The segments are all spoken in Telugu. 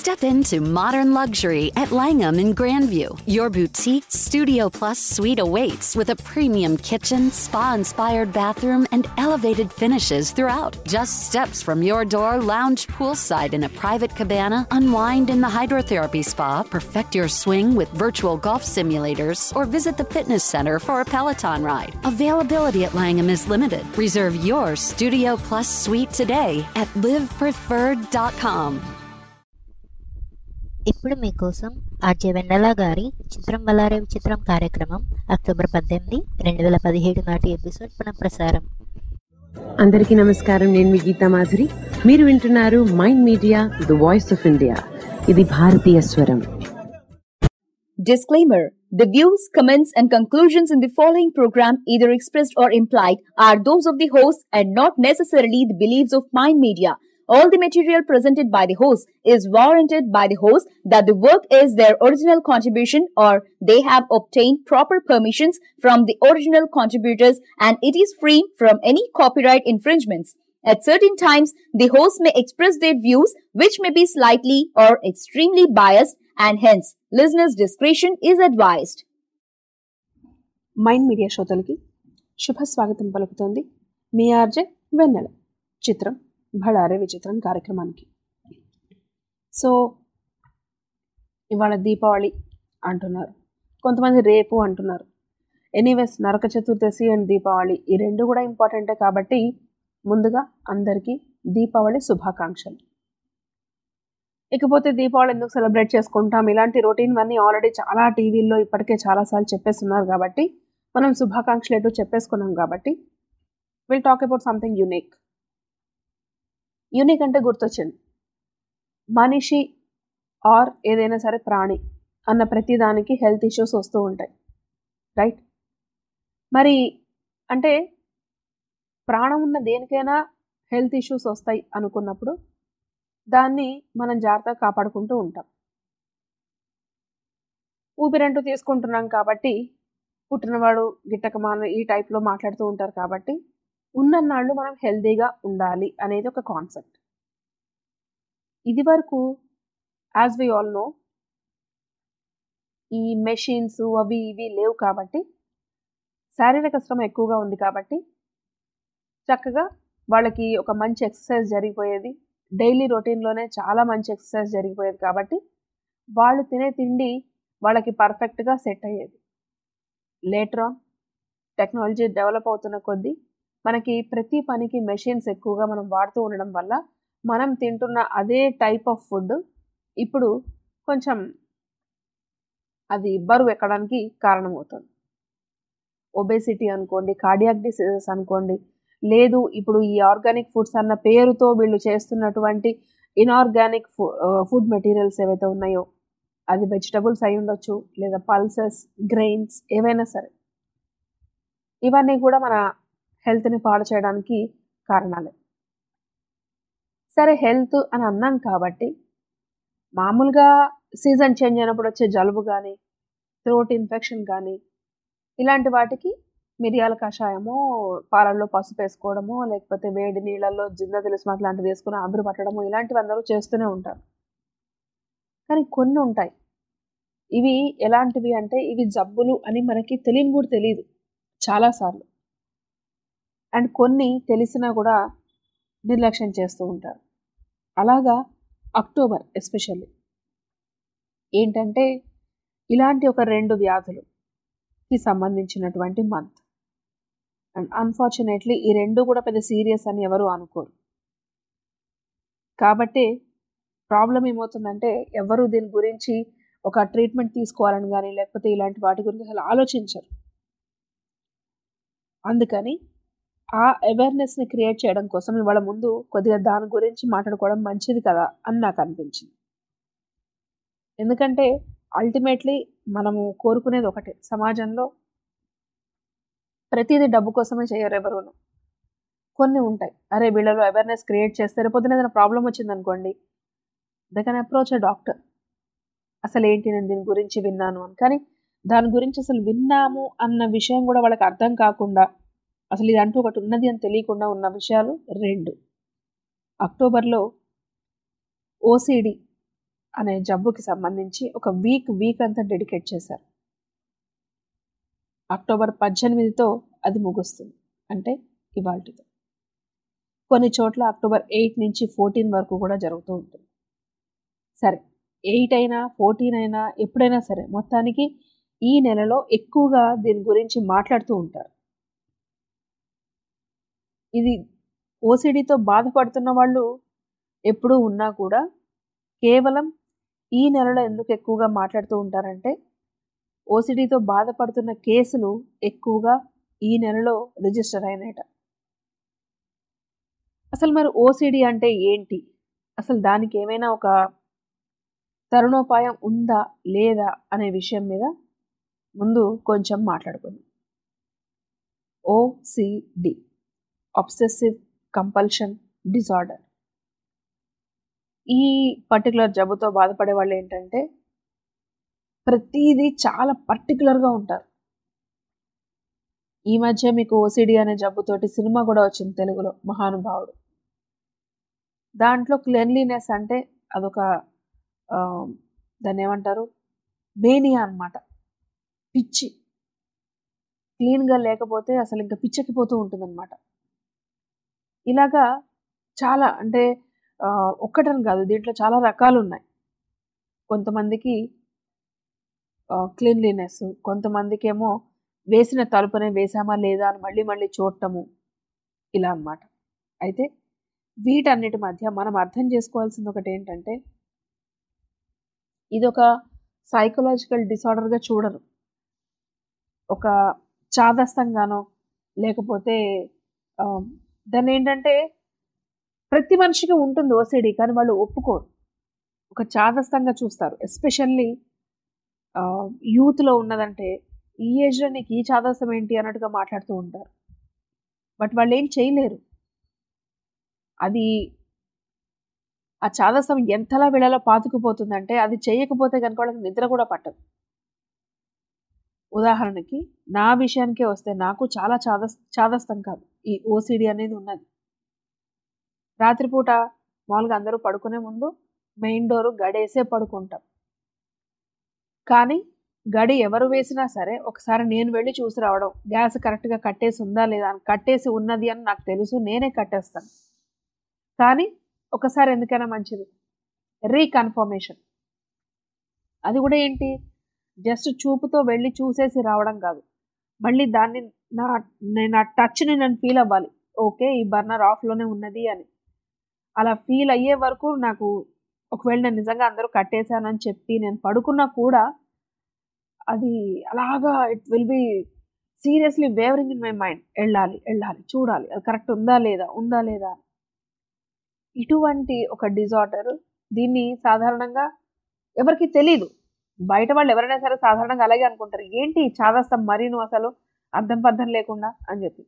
Step into modern luxury at Langham in Grandview. Your boutique Studio Plus suite awaits with a premium kitchen, spa inspired bathroom, and elevated finishes throughout. Just steps from your door, lounge poolside in a private cabana, unwind in the hydrotherapy spa, perfect your swing with virtual golf simulators, or visit the fitness center for a Peloton ride. Availability at Langham is limited. Reserve your Studio Plus suite today at livepreferred.com. ఇప్పుడు మీకోసం ఆర్జే వెన్నెల గారి చిత్రం బలారే విచిత్రం కార్యక్రమం అక్టోబర్ పద్దెనిమిది రెండు వేల పదిహేడు నాటి ఎపిసోడ్ పునఃప్రసారం అందరికీ నమస్కారం నేను మీ గీతా మాధురి మీరు వింటున్నారు Mind Media the voice of India ఇది భారతీయ స్వరం Disclaimer The views, comments, and conclusions in the following program, either expressed or implied, are those of the host and not necessarily the beliefs of Mind Media. All the material presented by the host is warranted by the host that the work is their original contribution or they have obtained proper permissions from the original contributors and it is free from any copyright infringements. At certain times, the host may express their views which may be slightly or extremely biased and hence listeners' discretion is advised. Mind Media శ్రోతలకి శుభ స్వాగతం పలుకుతోంది మీ ఆర్జే వెన్నెల చిత్రం భడారే విచిత్రం కార్యక్రమానికి సో ఇవాళ దీపావళి అంటున్నారు కొంతమంది రేపు అంటున్నారు ఎనీవేస్ నరక చతుర్దశి అండ్ దీపావళి ఈ రెండు కూడా ఇంపార్టెంటే కాబట్టి ముందుగా అందరికీ దీపావళి శుభాకాంక్షలు ఇకపోతే దీపావళి ఎందుకు సెలబ్రేట్ చేసుకుంటాం ఇలాంటి రొటీన్ అన్నీ ఆల్రెడీ చాలా టీవీల్లో ఇప్పటికే చాలాసార్లు చెప్పేస్తున్నారు కాబట్టి మనం శుభాకాంక్షలు ఎటు చెప్పేసుకున్నాం కాబట్టి will talk about something unique unique అంటే గుర్తొచ్చింది మనిషి ఆర్ ఏదైనా సరే ప్రాణి అన్న ప్రతి దానికి హెల్త్ ఇష్యూస్ వస్తూ ఉంటాయి రైట్ మరి అంటే ప్రాణం ఉన్న దేనికైనా హెల్త్ ఇష్యూస్ వస్తాయి అనుకున్నప్పుడు దాన్ని మనం జాగ్రత్తగా కాపాడుకుంటూ ఉంటాం ఊపిరంటూ తీసుకుంటున్నాం కాబట్టి పుట్టినవాడు గిట్టకమాన ఈ టైప్లో మాట్లాడుతూ ఉంటారు కాబట్టి ఉన్నన్నాళ్ళు మనం హెల్తీగా ఉండాలి అనేది ఒక కాన్సెప్ట్ ఇది వరకు యాజ్ వి ఆల్ నో ఈ మెషిన్స్ అవి ఇవి లేవు కాబట్టి శారీరక శ్రమ ఎక్కువగా ఉంది కాబట్టి చక్కగా వాళ్ళకి ఒక మంచి ఎక్సర్సైజ్ జరిగిపోయేది డైలీ రొటీన్లోనే చాలా మంచి ఎక్సర్సైజ్ జరిగిపోయేది కాబట్టి వాళ్ళు తినే తిండి వాళ్ళకి పర్ఫెక్ట్గా సెట్ అయ్యేది లేటర్ ఆన్ టెక్నాలజీ డెవలప్ అవుతున్న కొద్దీ మనకి ప్రతి పనికి మెషిన్స్ ఎక్కువగా మనం వాడుతూ ఉండడం వల్ల మనం తింటున్న అదే టైప్ ఆఫ్ ఫుడ్ ఇప్పుడు కొంచెం అది బరువు ఎక్కడానికి కారణమవుతుంది ఒబేసిటీ అనుకోండి కార్డియాక్ డిసీజెస్ అనుకోండి లేదు ఇప్పుడు ఈ ఆర్గానిక్ ఫుడ్స్ అన్న పేరుతో వీళ్ళు చేస్తున్నటువంటి ఇన్ఆర్గానిక్ ఫుడ్ మెటీరియల్స్ ఏవైతే ఉన్నాయో అది వెజిటబుల్స్ అయి ఉండొచ్చు లేదా పల్సెస్ గ్రెయిన్స్ ఏవైనా సరే ఇవన్నీ కూడా మన హెల్త్ని పాడు చేయడానికి కారణాలే సరే హెల్త్ అని అన్నాం కాబట్టి మామూలుగా సీజన్ చేంజ్ అయినప్పుడు వచ్చే జలుబు కానీ థ్రోట్ ఇన్ఫెక్షన్ కానీ ఇలాంటి వాటికి మిరియాల కషాయమో పాలల్లో పసుపు వేసుకోవడమో లేకపోతే వేడి నీళ్ళల్లో జింద తెలిసిమాత లాంటివి వేసుకుని ఆవిరి పట్టడము ఇలాంటివి అందరూ చేస్తూనే ఉంటారు కానీ కొన్ని ఉంటాయి ఇవి ఎలాంటివి అంటే ఇవి జబ్బులు అని మనకి తెలియని కూడా తెలియదు చాలాసార్లు అండ్ కొన్ని తెలిసినా కూడా నిర్లక్ష్యం చేస్తూ ఉంటారు అలాగా అక్టోబర్ ఎస్పెషల్లీ ఏంటంటే ఇలాంటి ఒక రెండు వ్యాధులుకి సంబంధించినటువంటి మంత్ అండ్ అన్ఫార్చునేట్లీ ఈ రెండు కూడా పెద్ద సీరియస్ అని ఎవరు అనుకోరు కాబట్టి ప్రాబ్లం ఏమవుతుందంటే ఎవరు దీని గురించి ఒక ట్రీట్మెంట్ తీసుకోవాలని కానీ లేకపోతే ఇలాంటి వాటి గురించి అసలు ఆలోచించరు అందుకని ఆ అవేర్నెస్ని క్రియేట్ చేయడం కోసం ఇవాళ ముందు కొద్దిగా దాని గురించి మాట్లాడుకోవడం మంచిది కదా అని నాకు అనిపించింది ఎందుకంటే అల్టిమేట్లీ మనము కోరుకునేది ఒకటే సమాజంలో ప్రతిదీ డబ్బు కోసమే చేయరు ఎవరును కొన్ని ఉంటాయి అరే వీళ్ళలో అవేర్నెస్ క్రియేట్ చేస్తే రేపొద్దున ఏదైనా ప్రాబ్లం వచ్చింది అనుకోండి they can approach a doctor అసలు ఏంటి నేను దీని గురించి విన్నాను అని కానీ దాని గురించి అసలు విన్నాము అన్న విషయం కూడా వాళ్ళకి అర్థం కాకుండా అసలు ఇది అంటూ ఒకటి ఉన్నది అని తెలియకుండా ఉన్న విషయాలు రెండు అక్టోబర్లో ఓసిడి అనే జబ్బుకి సంబంధించి ఒక వీక్ వీక్ అంతా డెడికేట్ చేశారు అక్టోబర్ పద్దెనిమిదితో అది ముగుస్తుంది అంటే ఇవాళతో కొన్ని చోట్ల అక్టోబర్ ఎయిట్ నుంచి ఫోర్టీన్ వరకు కూడా జరుగుతూ ఉంటుంది సరే ఎయిట్ అయినా ఫోర్టీన్ అయినా ఎప్పుడైనా సరే మొత్తానికి ఈ నెలలో ఎక్కువగా దీని గురించి మాట్లాడుతూ ఉంటారు ఇది ఓసిడితో బాధపడుతున్న వాళ్ళు ఎప్పుడూ ఉన్నా కూడా కేవలం ఈ నెలలో ఎందుకు ఎక్కువగా మాట్లాడుతూ ఉంటారంటే ఓసిడితో బాధపడుతున్న కేసులు ఎక్కువగా ఈ నెలలో రిజిస్టర్ అయినాయట అసలు మరి ఓసిడి అంటే ఏంటి అసలు దానికి ఏమైనా ఒక తరుణోపాయం ఉందా లేదా అనే విషయం మీద ముందు కొంచెం మాట్లాడుకుందాం ఓసిడి అబ్సెసివ్ కంపల్షన్ డిజార్డర్ ఈ పర్టికులర్ జబ్బుతో బాధపడే వాళ్ళు ఏంటంటే ప్రతిదీ చాలా పర్టికులర్గా ఉంటారు ఈ మధ్య మీకు ఓసిడి అనే జబ్బుతోటి సినిమా కూడా వచ్చింది తెలుగులో మహానుభావుడు దాంట్లో క్లెన్లీనెస్ అంటే అదొక దాన్ని ఏమంటారు బేనియా అనమాట పిచ్చి క్లీన్గా లేకపోతే అసలు ఇంకా పిచ్చెక్కిపోతూ ఉంటుందన్నమాట ఇలాగా చాలా అంటే ఒక్కటని కాదు దీంట్లో చాలా రకాలు ఉన్నాయి కొంతమందికి క్లీన్లీనెస్ కొంతమందికి ఏమో వేసిన తలుపునే వేసామా లేదా అని మళ్ళీ మళ్ళీ చూడటము ఇలా అన్నమాట అయితే వీటన్నిటి మధ్య మనం అర్థం చేసుకోవాల్సింది ఒకటి ఏంటంటే ఇది ఒక సైకలాజికల్ డిసార్డర్గా చూడరు ఒక చాదస్తంగానో లేకపోతే దాన్ని ఏంటంటే ప్రతి మనిషికి ఉంటుంది ఓసిడి కానీ వాళ్ళు ఒప్పుకోరు ఒక చాదస్తంగా చూస్తారు ఎస్పెషల్లీ యూత్లో ఉన్నదంటే ఈ ఏజ్లో నీకు ఈ చాదస్తం ఏంటి అన్నట్టుగా మాట్లాడుతూ ఉంటారు బట్ వాళ్ళు ఏం చేయలేరు అది ఆ చాదస్తం ఎంతలా వీళ్ళలో పాతుకుపోతుందంటే అది చేయకపోతే కనుక వాళ్ళకి నిద్ర కూడా పట్టదు ఉదాహరణకి నా విషయానికే వస్తే నాకు చాలా చాదస్ చాదస్తం కాదు ఈ ఓసిడి అనేది ఉన్నది రాత్రిపూట మామూలుగా అందరూ పడుకునే ముందు మెయిన్ డోరు గడేసే పడుకుంటాం కానీ గడి ఎవరు వేసినా సరే ఒకసారి నేను వెళ్ళి చూసి రావడం గ్యాస్ కరెక్ట్గా కట్టేసి ఉందా లేదా అని కట్టేసి ఉన్నది అని నాకు తెలుసు నేనే కట్టేస్తాను కానీ ఒకసారి ఎందుకైనా మంచిది రీకన్ఫర్మేషన్ అది కూడా ఏంటి జస్ట్ చూపుతో వెళ్ళి చూసేసి రావడం కాదు మళ్ళీ దాన్ని నా నేను ఆ టచ్ని నేను ఫీల్ అవ్వాలి ఓకే ఈ బర్నర్ ఆఫ్లోనే ఉన్నది అని అలా ఫీల్ అయ్యే వరకు నాకు ఒకవేళ నేను నిజంగా అందరూ కట్టేశానని చెప్పి నేను పడుకున్నా కూడా అది అలాగా it will be seriously wavering in my mind వెళ్ళాలి వెళ్ళాలి చూడాలి అది కరెక్ట్ ఉందా లేదా ఉందా లేదా ఇటువంటి ఒక డిజార్డర్ దీన్ని సాధారణంగా ఎవరికి తెలీదు బయట వాళ్ళు ఎవరైనా సరే సాధారణంగా అలాగే అనుకుంటారు ఏంటి చాదస్తం మరీ నువ్వు అసలు అర్థం పర్థం లేకుండా అని చెప్పి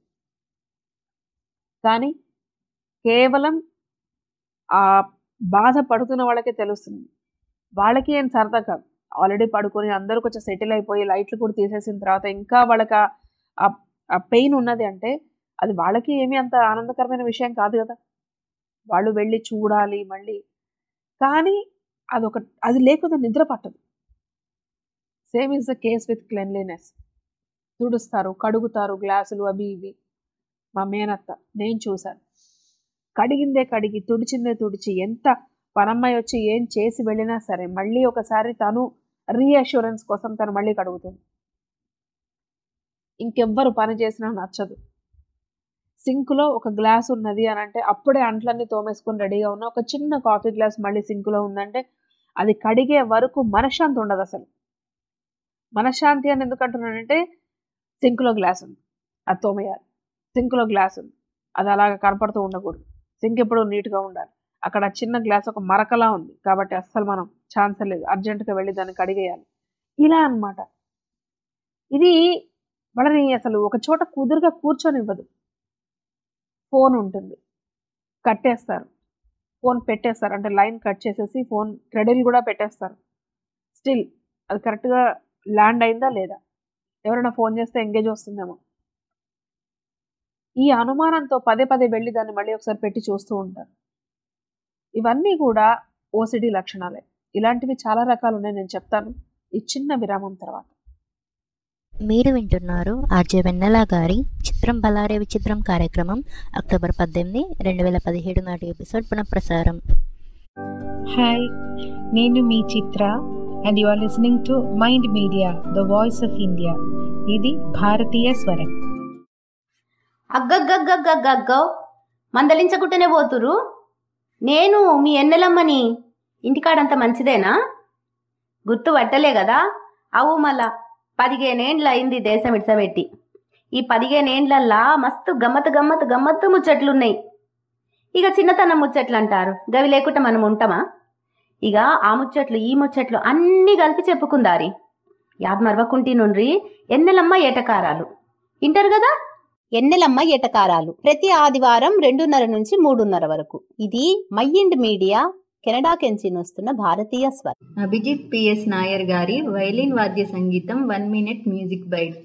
కానీ కేవలం ఆ బాధ పడుతున్న వాళ్ళకే తెలుస్తుంది వాళ్ళకి ఏం సరదా కాదు ఆల్రెడీ పడుకొని అందరూ కొంచెం సెటిల్ అయిపోయి లైట్లు కూడా తీసేసిన తర్వాత ఇంకా వాళ్ళకి ఆ పెయిన్ ఉన్నది అంటే అది వాళ్ళకి ఏమీ అంత ఆనందకరమైన విషయం కాదు కదా వాళ్ళు వెళ్ళి చూడాలి మళ్ళీ కానీ అదొక అది లేకపోతే నిద్ర పట్టదు same is the case with cleanliness తుడుస్తారు కడుగుతారు గ్లాసులు అవి ఇవి మా మేనత్త నేను చూశాను కడిగిందే కడిగి తుడిచిందే తుడిచి ఎంత పనమ్మాయి వచ్చి ఏం చేసి వెళ్ళినా సరే మళ్ళీ ఒకసారి తను రీఅష్యూరెన్స్ కోసం తను మళ్ళీ కడుగుతుంది ఇంకెవ్వరు పని చేసినా నచ్చదు సింకులో ఒక గ్లాస్ ఉన్నది అని అంటే అప్పుడే అంట్లన్నీ తోమేసుకొని రెడీగా ఉన్న ఒక చిన్న కాఫీ గ్లాస్ మళ్ళీ సింకులో ఉందంటే అది కడిగే వరకు మనశ్శాంతి ఉండదు అసలు మనశ్శాంతి అని ఎందుకు అంటున్నానంటే సింకులో గ్లాస్ ఉంది అది తోమేయాలి సింకులో గ్లాస్ ఉంది అది అలాగ కనపడుతూ ఉండకూడదు సింక్ ఎప్పుడు నీట్గా ఉండాలి అక్కడ చిన్న గ్లాస్ ఒక మరకలా ఉంది కాబట్టి అస్సలు మనం ఛాన్స్ లేదు అర్జెంటుగా వెళ్ళి దాన్ని కడిగేయాలి ఇలా అనమాట ఇది వాళ్ళని అసలు ఒక చోట కుదురుగా కూర్చొనివ్వదు ఫోన్ ఉంటుంది కట్టేస్తారు ఫోన్ పెట్టేస్తారు అంటే లైన్ కట్ చేసేసి ఫోన్ క్రెడిల్ కూడా పెట్టేస్తారు స్టిల్ అది కరెక్ట్గా ల్యాండ్ అయిందా లేదా ఎవరైనా ఫోన్ చేస్తే ఎంగేజ్ వస్తుందేమో ఈ అనుమానంతో పదే పదే వెళ్ళి దాన్ని మళ్ళీ ఒకసారి పెట్టి చూస్తూ ఉంటారు ఇవన్నీ కూడా ఓసిడి లక్షణాలే ఇలాంటివి చాలా రకాలు ఉన్నాయి నేను చెప్తాను ఈ చిన్న విరామం తర్వాత మీరు వింటున్నారు ఆర్జే వెన్నెల గారి చిత్రం బలారే విచిత్రం కార్యక్రమం అక్టోబర్ పద్దెనిమిది రెండు వేల పదిహేడు నాటి ఎపిసోడ్ పునఃప్రసారం హాయ్ నేను మీ Chitra and you are listening to Mind Media the voice of India ఇది భారతీయ స్వరం అగ్గగ్గగ్గగ్గగ్గో మందలించకుంటేనే పోతురు నేను మీ ఎన్నెలమ్మని ఇంటికాడంత మంచిదేనా గుర్తు పట్టలే కదా అవు మళ్ళా పదిహేనేండ్ల అయింది దేశం ఇడ్సబెట్టి ఈ పదిహేనేండ్లల్లా మస్తు గమ్మత్ గమ్మత్ గమ్మత్తు ముచ్చట్లున్నాయి ఇక చిన్నతనం ముచ్చట్లు అంటారు గవి లేకుండా మనం ఉంటామా ఇక ఆ ముచ్చట్లు ఈ ముచ్చట్లు అన్నీ కలిపి చెప్పుకుందారి యాద్ మరవకుంటి నుండ్రి ఎన్నెలమ్మ ఏటకారాలు ఇంటారు కదా ఎన్నెలమ్మ ఎటకారాలు ప్రతి ఆదివారం రెండున్నర నుంచి మూడున్నర వరకు ఇది మైండ్ మీడియా కెనడా కెంచి వస్తున్న భారతీయ స్వర్ అభిజిత్ పిఎస్ నాయర్ గారి వైలిన్ వాద్య సంగీతం one minute music byte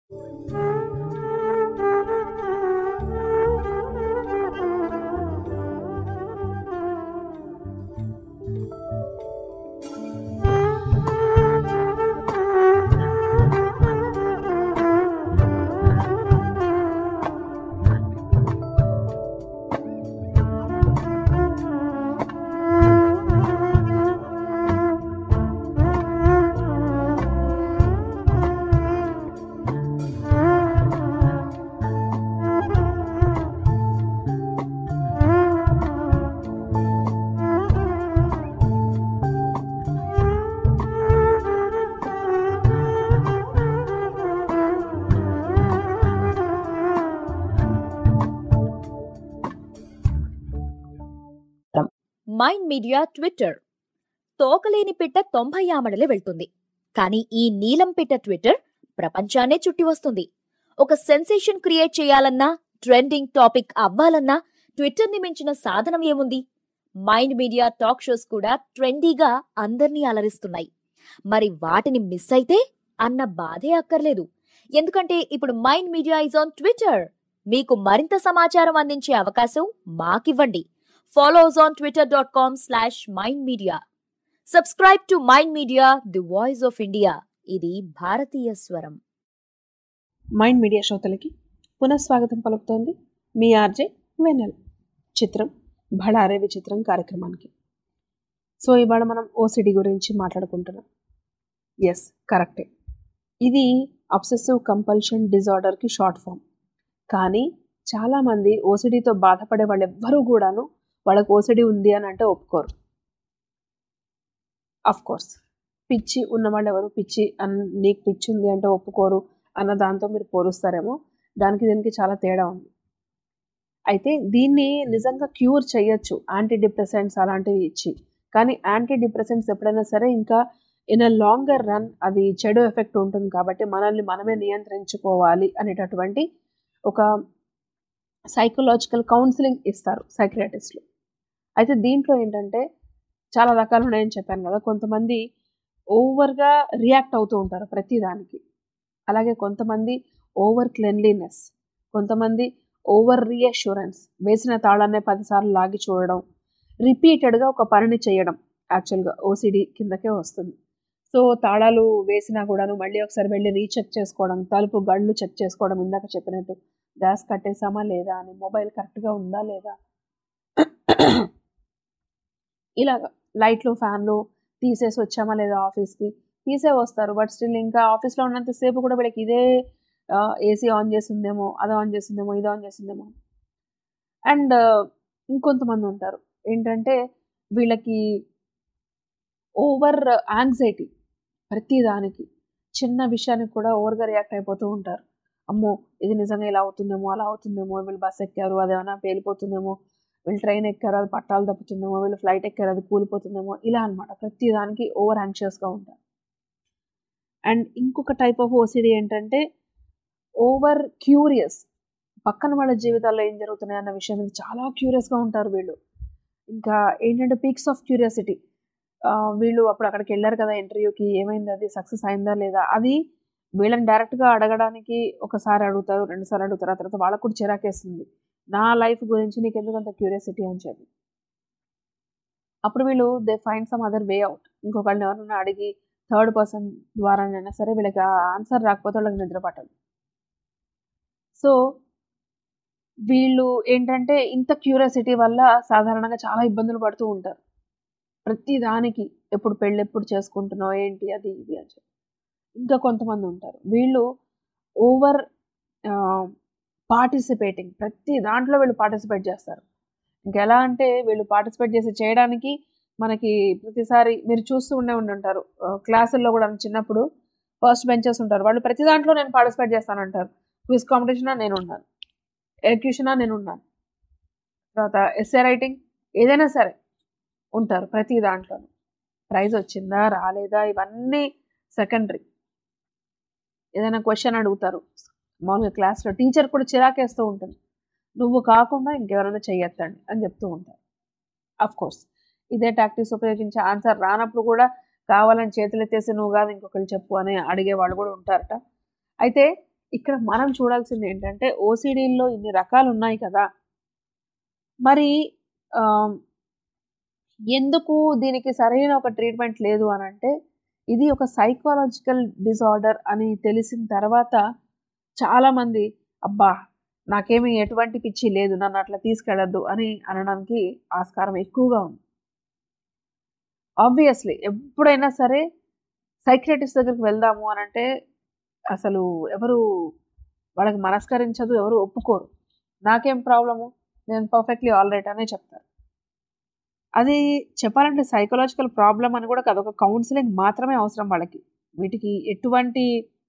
Mind Media Twitter తోకలేని పిట్ట తొంభై ఆమడలే వెళ్తుంది కానీ ఈ నీలం పిట్ట ట్విట్టర్ ప్రపంచాన్నే చుట్టి వస్తుంది ఒక సెన్సేషన్ క్రియేట్ చేయాలన్నా ట్రెండింగ్ టాపిక్ అవ్వాలన్నా ట్విట్టర్ ని మించిన సాధనం ఏముంది మైండ్ మీడియా టాక్ షోస్ కూడా ట్రెండీగా అందర్నీ అలరిస్తున్నాయి మరి వాటిని మిస్ అయితే అన్న బాధే అక్కర్లేదు ఎందుకంటే ఇప్పుడు Mind Media is on Twitter మీకు మరింత సమాచారం అందించే అవకాశం మాకివ్వండి Follow us on twitter.com slash mind media. Subscribe to Mind Media, the voice of India. ఇది భారతీయ స్వరం మైండ్ మీడియా శ్రోతలకి పునఃస్వాగతం పలుకుతోంది మీ ఆర్జే వెన్నెల చిత్రం భడారే విచిత్రం కార్యక్రమానికి సో ఇవాళ మనం ఓసిడి గురించి మాట్లాడుకుంటున్నాం ఎస్ కరెక్టే ఇది అబ్సెసివ్ కంపల్షన్ డిజార్డర్కి షార్ట్ ఫామ్ కానీ చాలామంది ఓసిడితో బాధపడే వాళ్ళు ఎవ్వరూ కూడాను వాళ్ళకి ఓసిడి ఉంది అని అంటే ఒప్పుకోరు అఫ్ కోర్స్ పిచ్చి ఉన్నవాళ్ళు ఎవరు పిచ్చి అన్ నీకు పిచ్చి ఉంది అంటే ఒప్పుకోరు అన్న దాంతో మీరు పోలుస్తారేమో దానికి దీనికి చాలా తేడా ఉంది అయితే దీన్ని నిజంగా క్యూర్ చేయొచ్చు యాంటీ డిప్రెసెంట్స్ అలాంటివి ఇచ్చి కానీ యాంటీ డిప్రెసెంట్స్ ఎప్పుడైనా సరే ఇంకా ఇన్ అ లాంగర్ రన్ అది చెడు ఎఫెక్ట్ ఉంటుంది కాబట్టి మనల్ని మనమే నియంత్రించుకోవాలి అనేటటువంటి ఒక సైకలాజికల్ కౌన్సిలింగ్ ఇస్తారు సైక్రియాటిస్టులు అయితే దీంట్లో ఏంటంటే చాలా రకాలు ఉన్నాయని చెప్పాను కదా కొంతమంది ఓవర్గా రియాక్ట్ అవుతూ ఉంటారు ప్రతి దానికి అలాగే కొంతమంది ఓవర్ క్లెన్లీనెస్ కొంతమంది ఓవర్ రీఅష్యూరెన్స్ వేసిన తాళాన్నే పదిసార్లు లాగి చూడడం రిపీటెడ్గా ఒక పనిని చేయడం యాక్చువల్గా ఓసిడి కిందకే వస్తుంది సో తాళాలు వేసినా కూడాను మళ్ళీ ఒకసారి వెళ్ళి రీచెక్ చేసుకోవడం తలుపు గళ్ళు చెక్ చేసుకోవడం ఇందాక చెప్పినట్టు గ్యాస్ కట్టేసామా లేదా అని మొబైల్ కరెక్ట్గా ఉందా లేదా ఇలాగ లైట్లు ఫ్యాన్లు తీసేసి వచ్చామా లేదా ఆఫీస్కి తీసే వస్తారు బట్ స్టిల్ ఇంకా ఆఫీస్లో ఉన్నంతసేపు కూడా వీళ్ళకి ఇదే ఏసీ ఆన్ చేసిందేమో అది ఆన్ చేసిందేమో ఇది ఆన్ చేసిందేమో అండ్ ఇంకొంతమంది ఉంటారు ఏంటంటే వీళ్ళకి ఓవర్ యాంగ్జైటీ ప్రతి దానికి చిన్న విషయానికి కూడా ఓవర్గా రియాక్ట్ అయిపోతూ ఉంటారు అమ్మో ఇది నిజంగా ఇలా అవుతుందేమో అలా అవుతుందేమో వీళ్ళు బస్ ఎక్కారు అదేమైనా పేలిపోతుందేమో వీళ్ళు ట్రైన్ ఎక్కారు అది పట్టాలు తప్పుతుందేమో వీళ్ళు ఫ్లైట్ ఎక్కారు అది కూలిపోతుందేమో ఇలా అనమాట ప్రతి దానికి ఓవర్ యాంగ్షియస్గా ఉంటారు అండ్ ఇంకొక టైప్ ఆఫ్ ఓసిడి ఏంటంటే ఓవర్ క్యూరియస్ పక్కన వాళ్ళ జీవితాల్లో ఏం జరుగుతున్నాయి అన్న విషయం మీద చాలా క్యూరియస్గా ఉంటారు వీళ్ళు ఇంకా ఏంటంటే పీక్స్ ఆఫ్ క్యూరియాసిటీ వీళ్ళు అప్పుడు అక్కడికి వెళ్ళారు కదా ఇంటర్వ్యూకి ఏమైంది అది సక్సెస్ అయిందా లేదా అది వీళ్ళని డైరెక్ట్గా అడగడానికి ఒకసారి అడుగుతారు రెండుసార్లు అడుగుతారు ఆ తర్వాత వాళ్ళకు కూడా చిరాకేస్తుంది నా లైఫ్ గురించి నీకు ఎందుకు అంత క్యూరియాసిటీ అని చెప్పి అప్పుడు వీళ్ళు they find some other way out ఇంకొకళ్ళని ఎవరైనా అడిగి థర్డ్ పర్సన్ ద్వారానైనా సరే వీళ్ళకి ఆ ఆన్సర్ రాకపోతే వాళ్ళకి నిద్ర పట్టదు సో వీళ్ళు ఏంటంటే ఇంత క్యూరియాసిటీ వల్ల సాధారణంగా చాలా ఇబ్బందులు పడుతూ ఉంటారు ప్రతి దానికి ఎప్పుడు పెళ్ళి ఎప్పుడు చేసుకుంటున్నావు ఏంటి అది ఇది అని చెప్పి ఇంకా కొంతమంది ఉంటారు వీళ్ళు ఓవర్ పార్టిసిపేటింగ్ ప్రతి దాంట్లో వీళ్ళు పార్టిసిపేట్ చేస్తారు ఇంకెలా అంటే వీళ్ళు పార్టిసిపేట్ చేసి చేయడానికి మనకి ప్రతిసారి మీరు చూస్తూ ఉండే ఉండి ఉంటారు క్లాసుల్లో కూడా చిన్నప్పుడు ఫస్ట్ బెంచెస్ ఉంటారు వాళ్ళు ప్రతి దాంట్లో నేను పార్టిసిపేట్ చేస్తానంటారు క్విజ్ కాంపిటీషనా నేను ఉన్నాను ఎలక్యూషనా నేను ఉన్నాను తర్వాత ఎస్ఏ రైటింగ్ ఏదైనా సరే ఉంటారు ప్రతి దాంట్లోనూ ప్రైజ్ వచ్చిందా రాలేదా ఇవన్నీ సెకండరీ ఏదైనా క్వశ్చన్ అడుగుతారు మామూలుగా క్లాస్లో టీచర్ కూడా చిరాకేస్తూ ఉంటుంది నువ్వు కాకుండా ఇంకెవరైనా చెయ్యొద్దండి అని చెప్తూ ఉంటారు అఫ్ కోర్స్ ఇదే టాక్టిక్స్ ఉపయోగించి ఆన్సర్ రానప్పుడు కూడా కావాలని చేతులు ఎత్తేసి నువ్వు కాదు ఇంకొకరు చెప్పు అని అడిగే వాళ్ళు కూడా ఉంటారట అయితే ఇక్కడ మనం చూడాల్సింది ఏంటంటే ఓసిడీల్లో ఇన్ని రకాలు ఉన్నాయి కదా మరి ఎందుకు దీనికి సరైన ఒక ట్రీట్మెంట్ లేదు అని అంటే ఇది ఒక సైకాలజికల్ డిజార్డర్ అని తెలిసిన తర్వాత చాలామంది అబ్బా నాకేమీ ఎటువంటి పిచ్చి లేదు నన్ను అట్లా తీసుకెళ్ళద్దు అని అనడానికి ఆస్కారం ఎక్కువగా ఉంది ఆబ్వియస్లీ ఎప్పుడైనా సరే సైక్రటిస్ట్ దగ్గరికి వెళ్దాము అని అంటే అసలు ఎవరు వాళ్ళకి మనస్కరించదు ఎవరు ఒప్పుకోరు నాకేం ప్రాబ్లము నేను పర్ఫెక్ట్లీ ఆల్ రైట్ అనే చెప్తారు అది చెప్పాలంటే సైకలాజికల్ ప్రాబ్లం అని కూడా కాదు ఒక కౌన్సిలింగ్ మాత్రమే అవసరం వాళ్ళకి వీటికి ఎటువంటి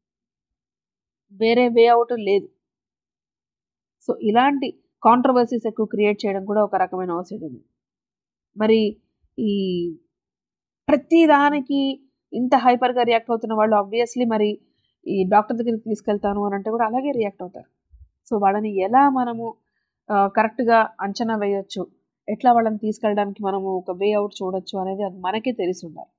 వేరే వే అవుట్ లేదు సో ఇలాంటి కాంట్రవర్సీస్ ఎక్కువ క్రియేట్ చేయడం కూడా ఒక రకమైన అవసరం మరి ఈ ప్రతి దానికి ఇంత హైపర్గా రియాక్ట్ అవుతున్న వాళ్ళు ఆబ్వియస్లీ మరి ఈ డాక్టర్ దగ్గరికి తీసుకెళ్తాను అని అంటే కూడా అలాగే రియాక్ట్ అవుతారు సో వాళ్ళని ఎలా మనము కరెక్ట్గా అంచనా వేయొచ్చు ఎట్లా వాళ్ళని తీసుకెళ్ళడానికి మనము ఒక వే అవుట్ చూడొచ్చు అనేది అది మనకే తెలిసి ఉండాలి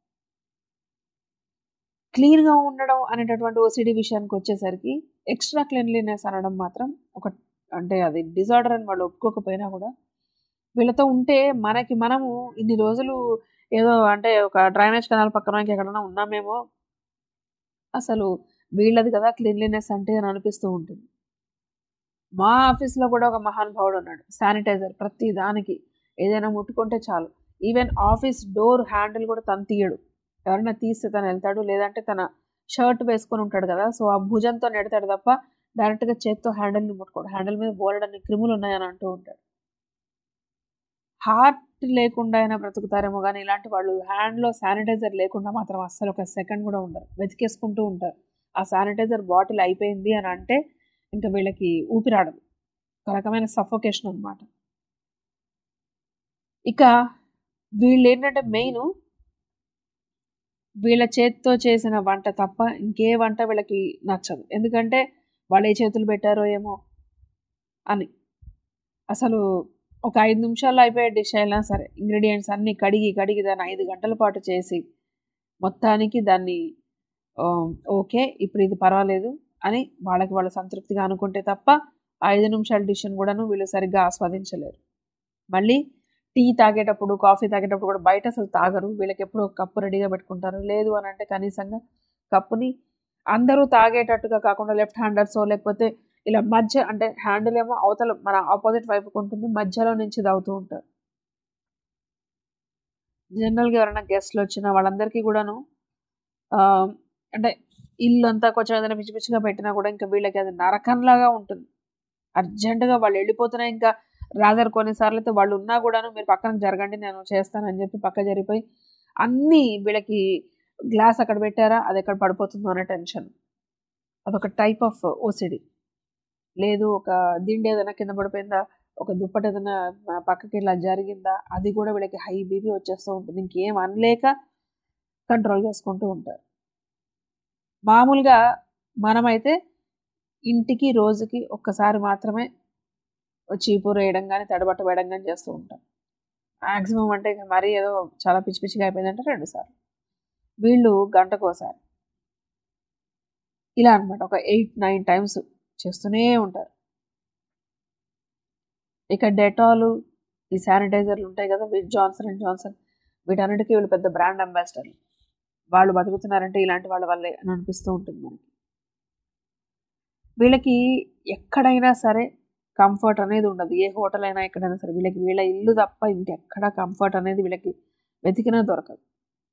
క్లీన్గా ఉండడం అనేటటువంటి ఓసిడి విషయానికి వచ్చేసరికి ఎక్స్ట్రా క్లీన్లీనెస్ అనడం మాత్రం ఒక అంటే అది డిజార్డర్ అని వాళ్ళు ఒప్పుకోకపోయినా కూడా వీళ్ళతో ఉంటే మనకి మనము ఇన్ని రోజులు ఏదో అంటే ఒక డ్రైనేజ్ కెనాల్ పక్కన ఎక్కడైనా ఉన్నామేమో అసలు వీళ్ళది కదా క్లీన్లీనెస్ అంటే అని అనిపిస్తూ ఉంటుంది మా ఆఫీస్లో కూడా ఒక మహానుభావుడు ఉన్నాడు శానిటైజర్ ప్రతి దానికి ఏదైనా ముట్టుకుంటే చాలు ఈవెన్ ఆఫీస్ డోర్ హ్యాండిల్ కూడా తను తీయడు ఎవరైనా తీస్తే తను వెళ్తాడు లేదంటే తన షర్ట్ వేసుకొని ఉంటాడు కదా సో ఆ భుజంతో నెడతాడు తప్ప డైరెక్ట్గా చేత్తో హ్యాండిల్ని ముట్టుకోడు హ్యాండిల్ మీద బోలెడన్ని క్రిములు ఉన్నాయని అంటూ ఉంటాడు హార్ట్ లేకుండా అయినా బ్రతుకుతారేమో కానీ ఇలాంటి వాళ్ళు హ్యాండ్లో శానిటైజర్ లేకుండా మాత్రం అస్సలు ఒక సెకండ్ కూడా ఉండరు వెతికేసుకుంటూ ఉంటారు ఆ శానిటైజర్ బాటిల్ అయిపోయింది అని అంటే ఇంకా వీళ్ళకి ఊపిరాడదు ఒక రకమైన సఫోకేషన్ అనమాట ఇక వీళ్ళు ఏంటంటే మెయిన్ వీళ్ళ చేతితో చేసిన వంట తప్ప ఇంకే వంట వీళ్ళకి నచ్చదు ఎందుకంటే వాళ్ళు ఏ చేతులు పెట్టారో ఏమో అని అసలు ఒక ఐదు నిమిషాల్లో అయిపోయే డిష్ అయినా సరే ఇంగ్రీడియంట్స్ అన్నీ కడిగి కడిగి దాన్ని ఐదు గంటల పాటు చేసి మొత్తానికి దాన్ని ఓకే ఇప్పుడు ఇది పర్వాలేదు అని వాళ్ళకి వాళ్ళు సంతృప్తిగా అనుకుంటే తప్ప ఐదు నిమిషాల డిష్ని కూడాను వీళ్ళు సరిగ్గా ఆస్వాదించలేరు మళ్ళీ టీ తాగేటప్పుడు కాఫీ తాగేటప్పుడు కూడా బయట అసలు తాగరు వీళ్ళకి ఎప్పుడు ఒక కప్పు రెడీగా పెట్టుకుంటారు లేదు అని అంటే కనీసంగా కప్పుని అందరూ తాగేటట్టుగా కాకుండా లెఫ్ట్ హ్యాండర్సో లేకపోతే ఇలా మధ్య అంటే హ్యాండిల్ ఏమో అవతల మన ఆపోజిట్ వైపుకి ఉంటుంది మధ్యలో నుంచి తాగుతూ ఉంటారు జనరల్గా ఎవరైనా గెస్ట్లు వచ్చినా వాళ్ళందరికీ కూడాను అంటే ఇల్లు అంతా కొంచెం ఏదైనా పిచ్చి పిచ్చిగా పెట్టినా కూడా ఇంకా వీళ్ళకి అది నరకంలాగా ఉంటుంది అర్జెంటుగా వాళ్ళు వెళ్ళిపోతున్నా ఇంకా రాదర్ కొన్నిసార్లు అయితే వాళ్ళు ఉన్నా కూడాను మీరు పక్కన జరగండి నేను చేస్తానని చెప్పి పక్క జరిగిపోయి అన్నీ వీళ్ళకి గ్లాస్ అక్కడ పెట్టారా అది ఎక్కడ పడిపోతుందో అనే టెన్షన్ అదొక టైప్ ఆఫ్ ఓసిడి లేదు ఒక దిండి ఏదైనా కింద పడిపోయిందా ఒక దుప్పటి ఏదైనా పక్కకి ఇలా జరిగిందా అది కూడా వీళ్ళకి హై బీపీ వచ్చేస్తూ ఉంటుంది ఇంకేం అనలేక కంట్రోల్ చేసుకుంటూ ఉంటారు మామూలుగా మనమైతే ఇంటికి రోజుకి ఒక్కసారి మాత్రమే చీపూర వేయడం కానీ తడబట్ట వేయడం కానీ చేస్తూ ఉంటాం మ్యాక్సిమం అంటే ఇక మరీ ఏదో చాలా పిచ్చి పిచ్చిగా అయిపోయిందంటే రెండు సార్లు వీళ్ళు గంటకోసారి ఇలా అనమాట ఒక ఎయిట్ నైన్ టైమ్స్ చేస్తూనే ఉంటారు ఇక డెటాలు ఈ శానిటైజర్లు ఉంటాయి కదా విత్ జాన్సన్ అండ్ జాన్సన్ వీటన్నిటికీ వీళ్ళు పెద్ద బ్రాండ్ అంబాసిడర్లు వాళ్ళు బతుకుతున్నారంటే ఇలాంటి వాళ్ళ వల్లే అని అనిపిస్తూ ఉంటుంది మనకి వీళ్ళకి ఎక్కడైనా సరే కంఫర్ట్ అనేది ఉండదు ఏ హోటల్ అయినా ఎక్కడైనా సరే వీళ్ళకి వీళ్ళ ఇల్లు తప్ప ఇంకెక్కడ కంఫర్ట్ అనేది వీళ్ళకి వెతికినా దొరకదు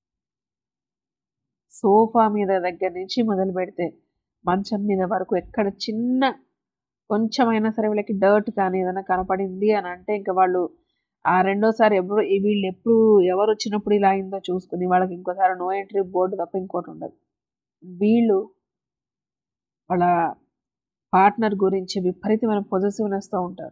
సోఫా మీద దగ్గర నుంచి మొదలు పెడితే మంచం మీద వరకు ఎక్కడ చిన్న కొంచెమైనా సరే వీళ్ళకి డర్ట్ కానీ ఏదైనా కనపడింది అని అంటే ఇంకా వాళ్ళు ఆ రెండోసారి ఎప్పుడు ఈ వీళ్ళు ఎప్పుడు ఎవరు వచ్చినప్పుడు ఇలా అయిందో చూసుకుని వాళ్ళకి ఇంకోసారి నో ఎంట్రీ బోర్డు తప్ప ఇంకోటి ఉండదు వీళ్ళు వాళ్ళ పార్ట్నర్ గురించి విపరీతమైన పొజిటివ్నెస్తో ఉంటారు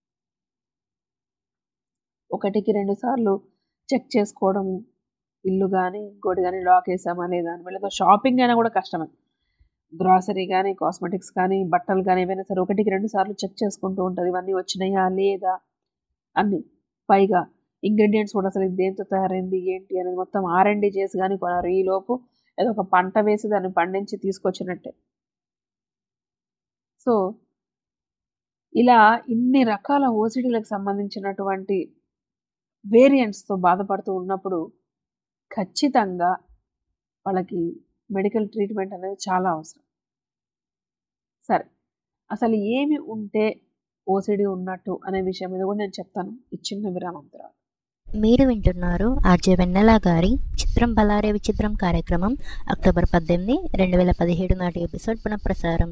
ఒకటికి రెండు సార్లు చెక్ చేసుకోవడం ఇల్లు కానీ ఇంకోటి కానీ లాక్ వేసామా లేదా అని వీళ్ళతో షాపింగ్ అయినా కూడా కష్టమే గ్రాసరీ కానీ కాస్మెటిక్స్ కానీ బట్టలు కానీ ఏవైనా సరే ఒకటికి రెండు సార్లు చెక్ చేసుకుంటూ ఉంటుంది ఇవన్నీ వచ్చినాయా లేదా అన్ని పైగా ఇంగ్రీడియంట్స్ కూడా అసలు ఇది దేంతో తయారైంది ఏంటి అనేది మొత్తం ఆర్ఎండి చేసి కానీ కొనారు ఈలోపు ఏదో ఒక పంట వేసి దాన్ని పండించి తీసుకొచ్చినట్టే సో ఇలా ఇన్ని రకాల ఓసిడీలకు సంబంధించినటువంటి వేరియంట్స్తో బాధపడుతూ ఉన్నప్పుడు ఖచ్చితంగా వాళ్ళకి మెడికల్ ట్రీట్మెంట్ అనేది చాలా అవసరం సరే అసలు ఏమి ఉంటే ఓసిడి ఉన్నట్టు అనే విషయం మీద కూడా నేను చెప్తాను ఈ చిన్న విరామం తర్వాత మీరు వింటున్నారు ఆర్జే వెన్నెల గారి చిత్రం బలారే విచిత్రం కార్యక్రమం అక్టోబర్ పద్దెనిమిది రెండు వేల పదిహేడు నాటి ఎపిసోడ్ పునఃప్రసారం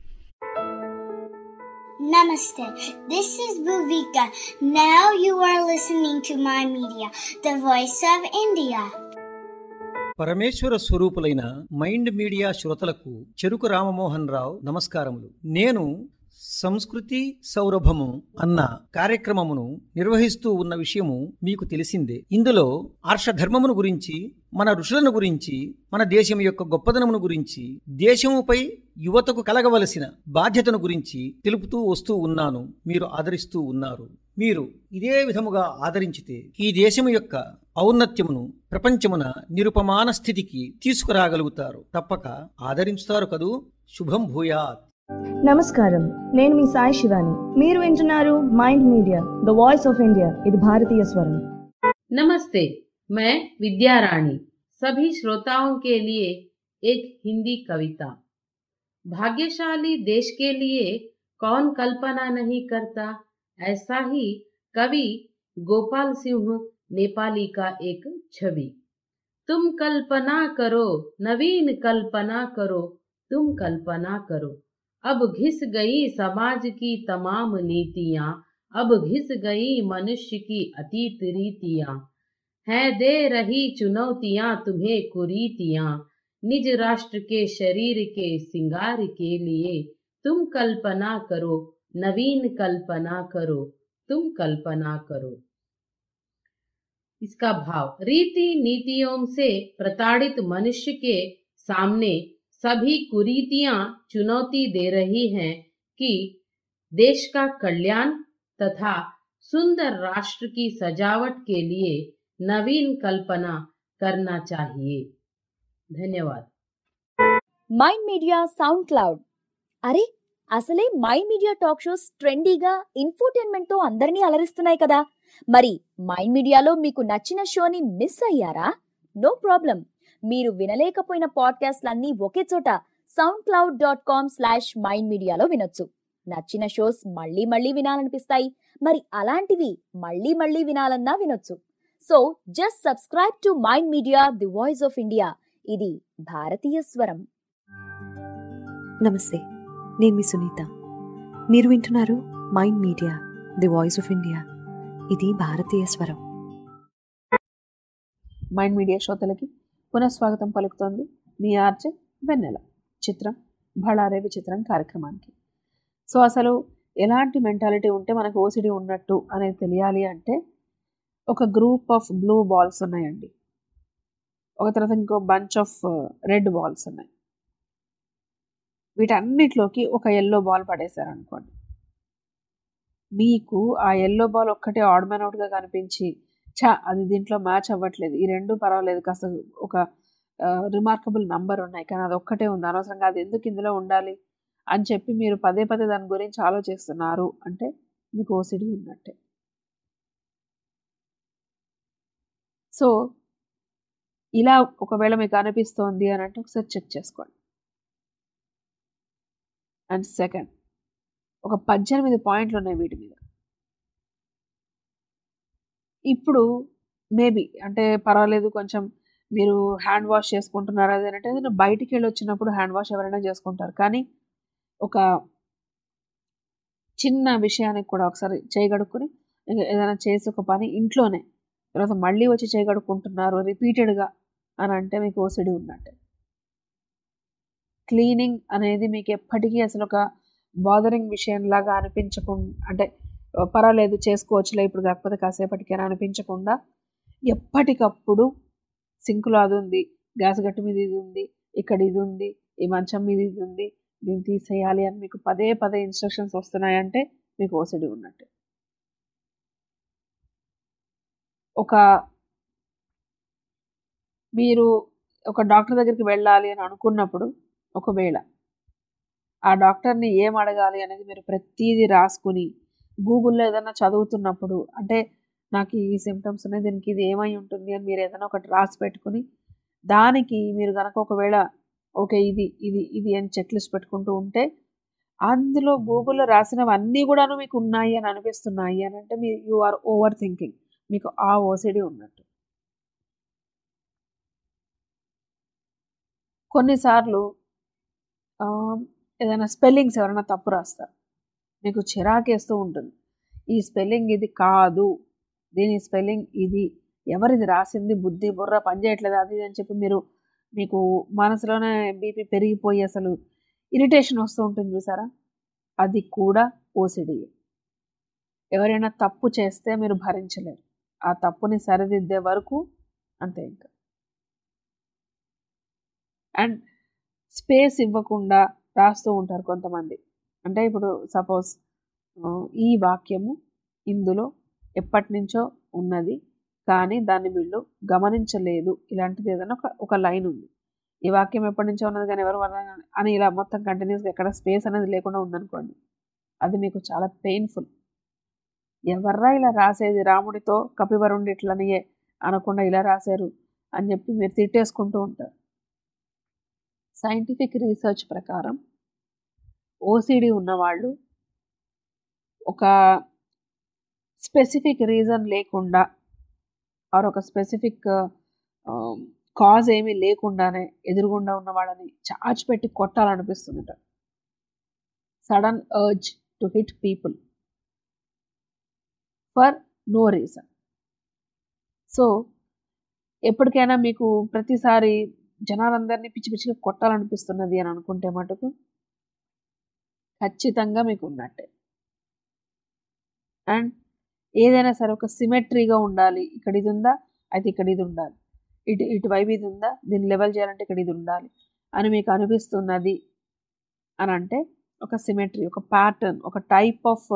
Namaste. This is Bhuvika. Now you are listening to my media, the voice of India. పరమేశ్వర స్వరూపులైన మైండ్ మీడియా శ్రోతలకు చెరుకు రామమోహన్ రావు నమస్కారములు నేను సంస్కృతి సౌరభము అన్న కార్యక్రమమును నిర్వహిస్తూ ఉన్న విషయము మీకు తెలిసిందే ఇందులో ఆర్షధర్మమును గురించి మన ఋషులను గురించి మన దేశం యొక్క గొప్పదనమును గురించి దేశముపై యువతకు కలగవలసిన బాధ్యతను గురించి తెలుపుతూ వస్తూ ఉన్నాను మీరు ఆదరిస్తూ ఉన్నారు మీరు ఇదే విధముగా ఆదరించితే ఈ దేశము యొక్క ఔన్నత్యమును ప్రపంచమున నిరుపమాన స్థితికి తీసుకురాగలుగుతారు తప్పక ఆదరించుతారు కదూ శుభం భూయాత్ నమస్కారం నేను మీ సాయి శివాని మీరు వింటున్నారు Mind Media the voice of India ఇది భారతీయ స్వరం नमस्ते मैं विद्या रानी सभी श्रोताओं के लिए एक हिंदी कविता भाग्यशाली देश के लिए कौन कल्पना नहीं करता ऐसा ही कवि गोपाल सिंह नेपाली का एक छवि तुम कल्पना करो नवीन कल्पना करो तुम कल्पना करो अब घिस गई समाज की तमाम नीतियां अब घिस गई मनुष्य की अतीत रीतियां है दे रही चुनौतियां तुम्हें कुरीतियां निज राष्ट्र के शरीर के सिंगार के लिए तुम कल्पना करो नवीन कल्पना करो तुम कल्पना करो इसका भाव रीति नीतियों से प्रताड़ित मनुष्य के सामने सभी कुरीतियां चुनौती दे रही हैं कि देश का कल्याण तथा सुंदर राष्ट्र की सजावट के लिए नवीन कल्पना करना चाहिए धन्यवाद మైండ్ మీడియా సౌండ్ క్లౌడ్ అరే అసలే మైండ్ మీడియా టాక్ షోస్ ట్రెండీగా ఇన్ఫోటైన్మెంట్ తో అందరినీ అలరిస్తున్నాయి కదా మరి మైండ్ మీడియాలో మీకు నచ్చిన షోని మిస్ అయ్యారా నో ప్రాబ్లం మీరు వినలేకపోయిన పాడ్కాస్ట్లన్నీ ఒకే చోట SoundCloud dot com slash Mind మీడియాలో వినొచ్చు నచ్చిన షోస్ మళ్ళీ మళ్ళీ వినాలనిపిస్తాయి మరి అలాంటివి మళ్ళీ మళ్ళీ వినాలన్నా వినొచ్చు so just subscribe to Mind Media the voice of India ఇది భారతీయ స్వరం నమస్తే నేను మీ సునీత మీరు వింటున్నారు Mind Media the voice of India ఇది భారతీయ స్వరం మైండ్ మీడియా శ్రోతలకి పునఃస్వాగతం పలుకుతోంది మీ ఆర్జే వెన్నెల చిత్రం బళారే విచిత్రం కార్యక్రమానికి సో అసలు ఎలాంటి మెంటాలిటీ ఉంటే మనకు ఓసిడి ఉన్నట్టు అనేది తెలియాలి అంటే ఒక గ్రూప్ ఆఫ్ బ్లూ బాల్స్ ఉన్నాయండి ఒక తర్వాత ఇంకో బంచ్ ఆఫ్ రెడ్ బాల్స్ ఉన్నాయి వీటన్నిటిలోకి ఒక ఎల్లో బాల్ పడేశారనుకోండి మీకు ఆ ఎల్లో బాల్ ఒక్కటే ఆడ్ మ్యాన్ అవుట్గా కనిపించి చా అది దీంట్లో మ్యాచ్ అవ్వట్లేదు ఈ రెండు పర్వాలేదు కాస్త ఒక రిమార్కబుల్ నంబర్ ఉన్నాయి కానీ అది ఒక్కటే ఉంది అనవసరంగా అది ఎందుకు ఇందులో ఉండాలి అని చెప్పి మీరు పదే పదే దాని గురించి ఆలోచిస్తున్నారు అంటే మీకు ఓసిడి ఉన్నట్టే సో ఇలా ఒకవేళ మీకు అనిపిస్తోంది అని అంటే ఒకసారి చెక్ చేసుకోండి అండ్ సెకండ్ ఒక పద్దెనిమిది పాయింట్లు ఉన్నాయి వీటి మీద ఇప్పుడు మేబీ అంటే పర్వాలేదు కొంచెం మీరు హ్యాండ్ వాష్ చేసుకుంటున్నారు అది అంటే ఏదైనా బయటికి వెళ్ళి వచ్చినప్పుడు హ్యాండ్ వాష్ ఎవరైనా చేసుకుంటారు కానీ ఒక చిన్న విషయానికి కూడా ఒకసారి చేయగడుక్కుని ఏదైనా చేసి ఒక పని ఇంట్లోనే తర్వాత మళ్ళీ వచ్చి చేయగడుక్కుంటున్నారు రిపీటెడ్గా అని అంటే మీకు ఓసిడి ఉన్నట్టే క్లీనింగ్ అనేది మీకు ఎప్పటికీ అసలు ఒక బాదరింగ్ విషయంలాగా అనిపించకుండా అంటే పర్వాలేదు చేసుకోవచ్చులే ఇప్పుడు కాకపోతే కాసేపటికైనా అనిపించకుండా ఎప్పటికప్పుడు సింకులో అది ఉంది గ్యాస్ గట్టు మీద ఇది ఉంది ఇక్కడ ఇది ఉంది ఈ మంచం మీద ఇది ఉంది దీన్ని తీసేయాలి అని మీకు పదే పదే ఇన్స్ట్రక్షన్స్ వస్తున్నాయంటే మీకు ఓసిడి ఉన్నట్టే ఒక మీరు ఒక డాక్టర్ దగ్గరికి వెళ్ళాలి అని అనుకున్నప్పుడు ఒకవేళ ఆ డాక్టర్ని ఏం అడగాలి అనేది మీరు ప్రతిదీ రాసుకుని గూగుల్లో ఏదైనా చదువుతున్నప్పుడు అంటే నాకు ఈ సిమ్టమ్స్ ఉన్నాయి దీనికి ఇది ఏమై ఉంటుంది అని మీరు ఏదైనా ఒకటి రాసి పెట్టుకుని దానికి మీరు కనుక ఒకవేళ ఓకే ఇది ఇది ఇది అని చెక్ లిస్ట్ పెట్టుకుంటూ ఉంటే అందులో గూగుల్లో రాసినవన్నీ కూడాను మీకు ఉన్నాయి అని అనిపిస్తున్నాయి అని అంటే మీరు యు ఆర్ ఓవర్ థింకింగ్ మీకు ఆ ఓసిడి ఉన్నట్టు కొన్నిసార్లు ఏదైనా స్పెల్లింగ్స్ ఎవరైనా తప్పు రాస్తారు మీకు చిరాకేస్తూ ఉంటుంది ఈ స్పెల్లింగ్ ఇది కాదు దీని స్పెల్లింగ్ ఇది ఎవరిది రాసింది బుద్ధి బుర్ర పనిచేయట్లేదు అది అని చెప్పి మీరు మీకు మనసులోనే బీపీ పెరిగిపోయి అసలు ఇరిటేషన్ వస్తూ ఉంటుంది చూసారా అది కూడా ఓసిడి ఎవరైనా తప్పు చేస్తే మీరు భరించలేరు ఆ తప్పుని సరిదిద్దే వరకు అంతే ఇంకా అండ్ స్పేస్ ఇవ్వకుండా రాస్తూ ఉంటారు కొంతమంది అంటే ఇప్పుడు సపోజ్ ఈ వాక్యము ఇందులో ఎప్పటి నుంచో ఉన్నది కానీ దాన్ని వీళ్ళు గమనించలేదు ఇలాంటిది ఏదైనా ఒక ఒక లైన్ ఉంది ఈ వాక్యం ఎప్పటి నుంచో ఉన్నది కానీ ఎవరు అని ఇలా మొత్తం కంటిన్యూస్గా ఎక్కడ స్పేస్ అనేది లేకుండా ఉందనుకోండి అది మీకు చాలా పెయిన్ఫుల్ ఎవర్రా ఇలా రాసేది రాముడితో కపివరుండి ఇట్లనియే అనకుండా ఇలా రాశారు అని చెప్పి మీరు తిట్టేసుకుంటూ ఉంటారు సైంటిఫిక్ రీసెర్చ్ ప్రకారం ఓసిడి ఉన్నవాళ్ళు ఒక స్పెసిఫిక్ రీజన్ లేకుండా ఆర్ ఒక స్పెసిఫిక్ కాజ్ ఏమీ లేకుండానే ఎదురుగుండా ఉన్న వాళ్ళని చాచి పెట్టి కొట్టాలనిపిస్తుందట sudden urge to hit people for no reason so ఎప్పటికైనా మీకు ప్రతిసారి జనాలందరినీ పిచ్చి పిచ్చిగా కొట్టాలనిపిస్తున్నది అని అనుకుంటే మటుకు ఖచ్చితంగా మీకు ఉన్నట్టే అండ్ ఏదైనా సరే ఒక సిమెట్రీగా ఉండాలి ఇక్కడ ఇది ఉందా అయితే ఇక్కడ ఇది ఉండాలి ఇటు ఇటువైపు ఇది ఉందా దీన్ని లెవెల్ చేయాలంటే ఇక్కడ ఇది ఉండాలి అని మీకు అనిపిస్తున్నది అని అంటే ఒక సిమెట్రీ ఒక ప్యాటర్న్ ఒక టైప్ ఆఫ్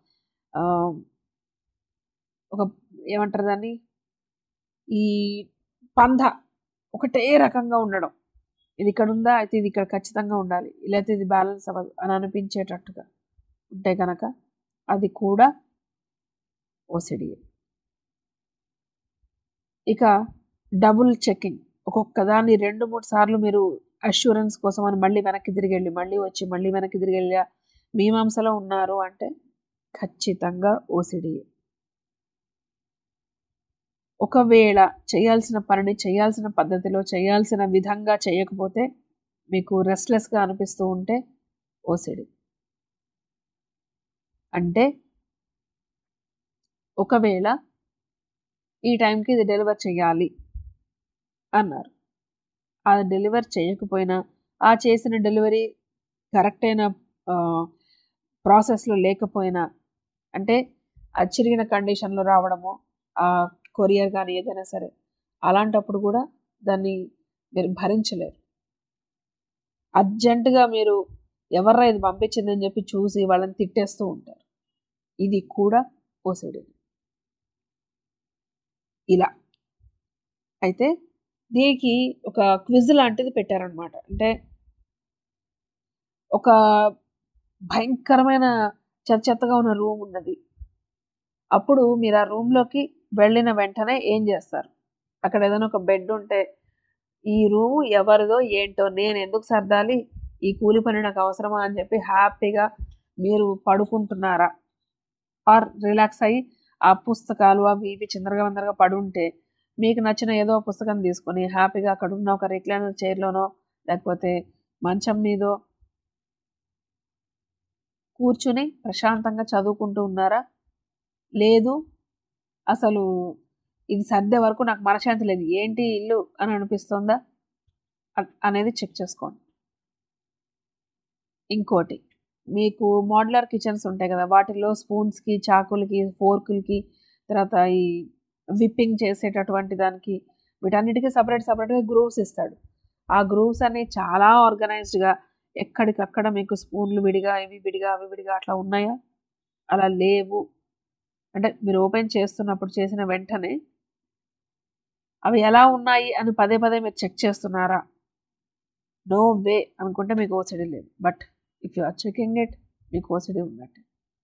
ఒక ఏమంటారు దాన్ని ఈ పంధ ఒకటే రకంగా ఉండడం ఇది ఇక్కడ ఉందా అయితే ఇది ఇక్కడ ఖచ్చితంగా ఉండాలి లేకపోతే ఇది బ్యాలెన్స్ అవ్వదు అని అనిపించేటట్టుగా ఉంటే కనుక అది కూడా ఓసిడి ఇక డబుల్ చెకింగ్ ఒక్కొక్క దాన్ని రెండు మూడు సార్లు మీరు అష్యూరెన్స్ కోసం అని మళ్ళీ వెనక్కి తిరిగి వెళ్ళి మళ్ళీ వచ్చి మళ్ళీ వెనక్కి తిరిగి వెళ్ళి మీమాంసలో ఉన్నారు అంటే ఖచ్చితంగా ఓసిడి ఒకవేళ చేయాల్సిన పనిని చేయాల్సిన పద్ధతిలో చేయాల్సిన విధంగా చేయకపోతే మీకు రెస్ట్లెస్గా అనిపిస్తూ ఉంటే ఓసిడి అంటే ఒకవేళ ఈ టైంకి ఇది డెలివర్ చేయాలి అన్నారు ఆ డెలివర్ చేయకపోయినా ఆ చేసిన డెలివరీ కరెక్ట్ అయిన ప్రాసెస్లో లేకపోయినా అంటే అది చిరిగిన కండిషన్లో రావడము ఆ కొరియర్ కానీ ఏదైనా సరే అలాంటప్పుడు కూడా దాన్ని మీరు భరించలేరు అర్జెంటుగా మీరు ఎవర్రా ఇది పంపించిందని చెప్పి చూసి వాళ్ళని తిట్టేస్తూ ఉంటారు ఇది కూడా ఓసిడి ఇలా అయితే దీనికి ఒక క్విజ్ లాంటిది పెట్టారనమాట అంటే ఒక భయంకరమైన చెత్తగా ఉన్న రూమ్ ఉన్నది అప్పుడు మీరు ఆ రూమ్లోకి వెళ్ళిన వెంటనే ఏం చేస్తారు అక్కడ ఏదైనా ఒక బెడ్ ఉంటే ఈ రూము ఎవరిదో ఏంటో నేను ఎందుకు సర్దాలి ఈ కూలి పని నాకు అవసరమా అని చెప్పి హ్యాపీగా మీరు పడుకుంటున్నారా ఆర్ రిలాక్స్ అయ్యి ఆ పుస్తకాలు అవి ఇవి చిందరగా వందరగా పడుంటే మీకు నచ్చిన ఏదో ఒక పుస్తకం తీసుకొని హ్యాపీగా అక్కడ ఉన్న ఒక రిక్లైనర్ చైర్లోనో లేకపోతే మంచం మీదో కూర్చుని ప్రశాంతంగా చదువుకుంటూ ఉన్నారా లేదు అసలు ఇది సర్దే వరకు నాకు మనశాంతి లేదు ఏంటి ఇల్లు అని అనిపిస్తుందా అ- అనేది చెక్ చేసుకోండి ఇంకోటి మీకు మోడ్యులర్ కిచెన్స్ ఉంటాయి కదా వాటిల్లో స్పూన్స్కి చాకులకి ఫోర్కులకి తర్వాత ఈ విప్పింగ్ చేసేటటువంటి దానికి వీటన్నిటికీ సపరేట్ సపరేట్గా గ్రూవ్స్ ఇస్తాడు ఆ గ్రూవ్స్ అన్ని చాలా ఆర్గనైజ్డ్గా ఎక్కడికక్కడ మీకు స్పూన్లు విడిగా ఇవి విడిగా అవి విడిగా అట్లా ఉన్నాయా అలా లేవు అంటే మీరు ఓపెన్ చేస్తున్నప్పుడు చేసిన వెంటనే అవి ఎలా ఉన్నాయి అని పదే పదే మీరు చెక్ చేస్తున్నారా నో వే అనుకుంటే మీకు ఓసిడి లేదు but if you are checking it మీకు ఓసిడి ఉన్నట్టు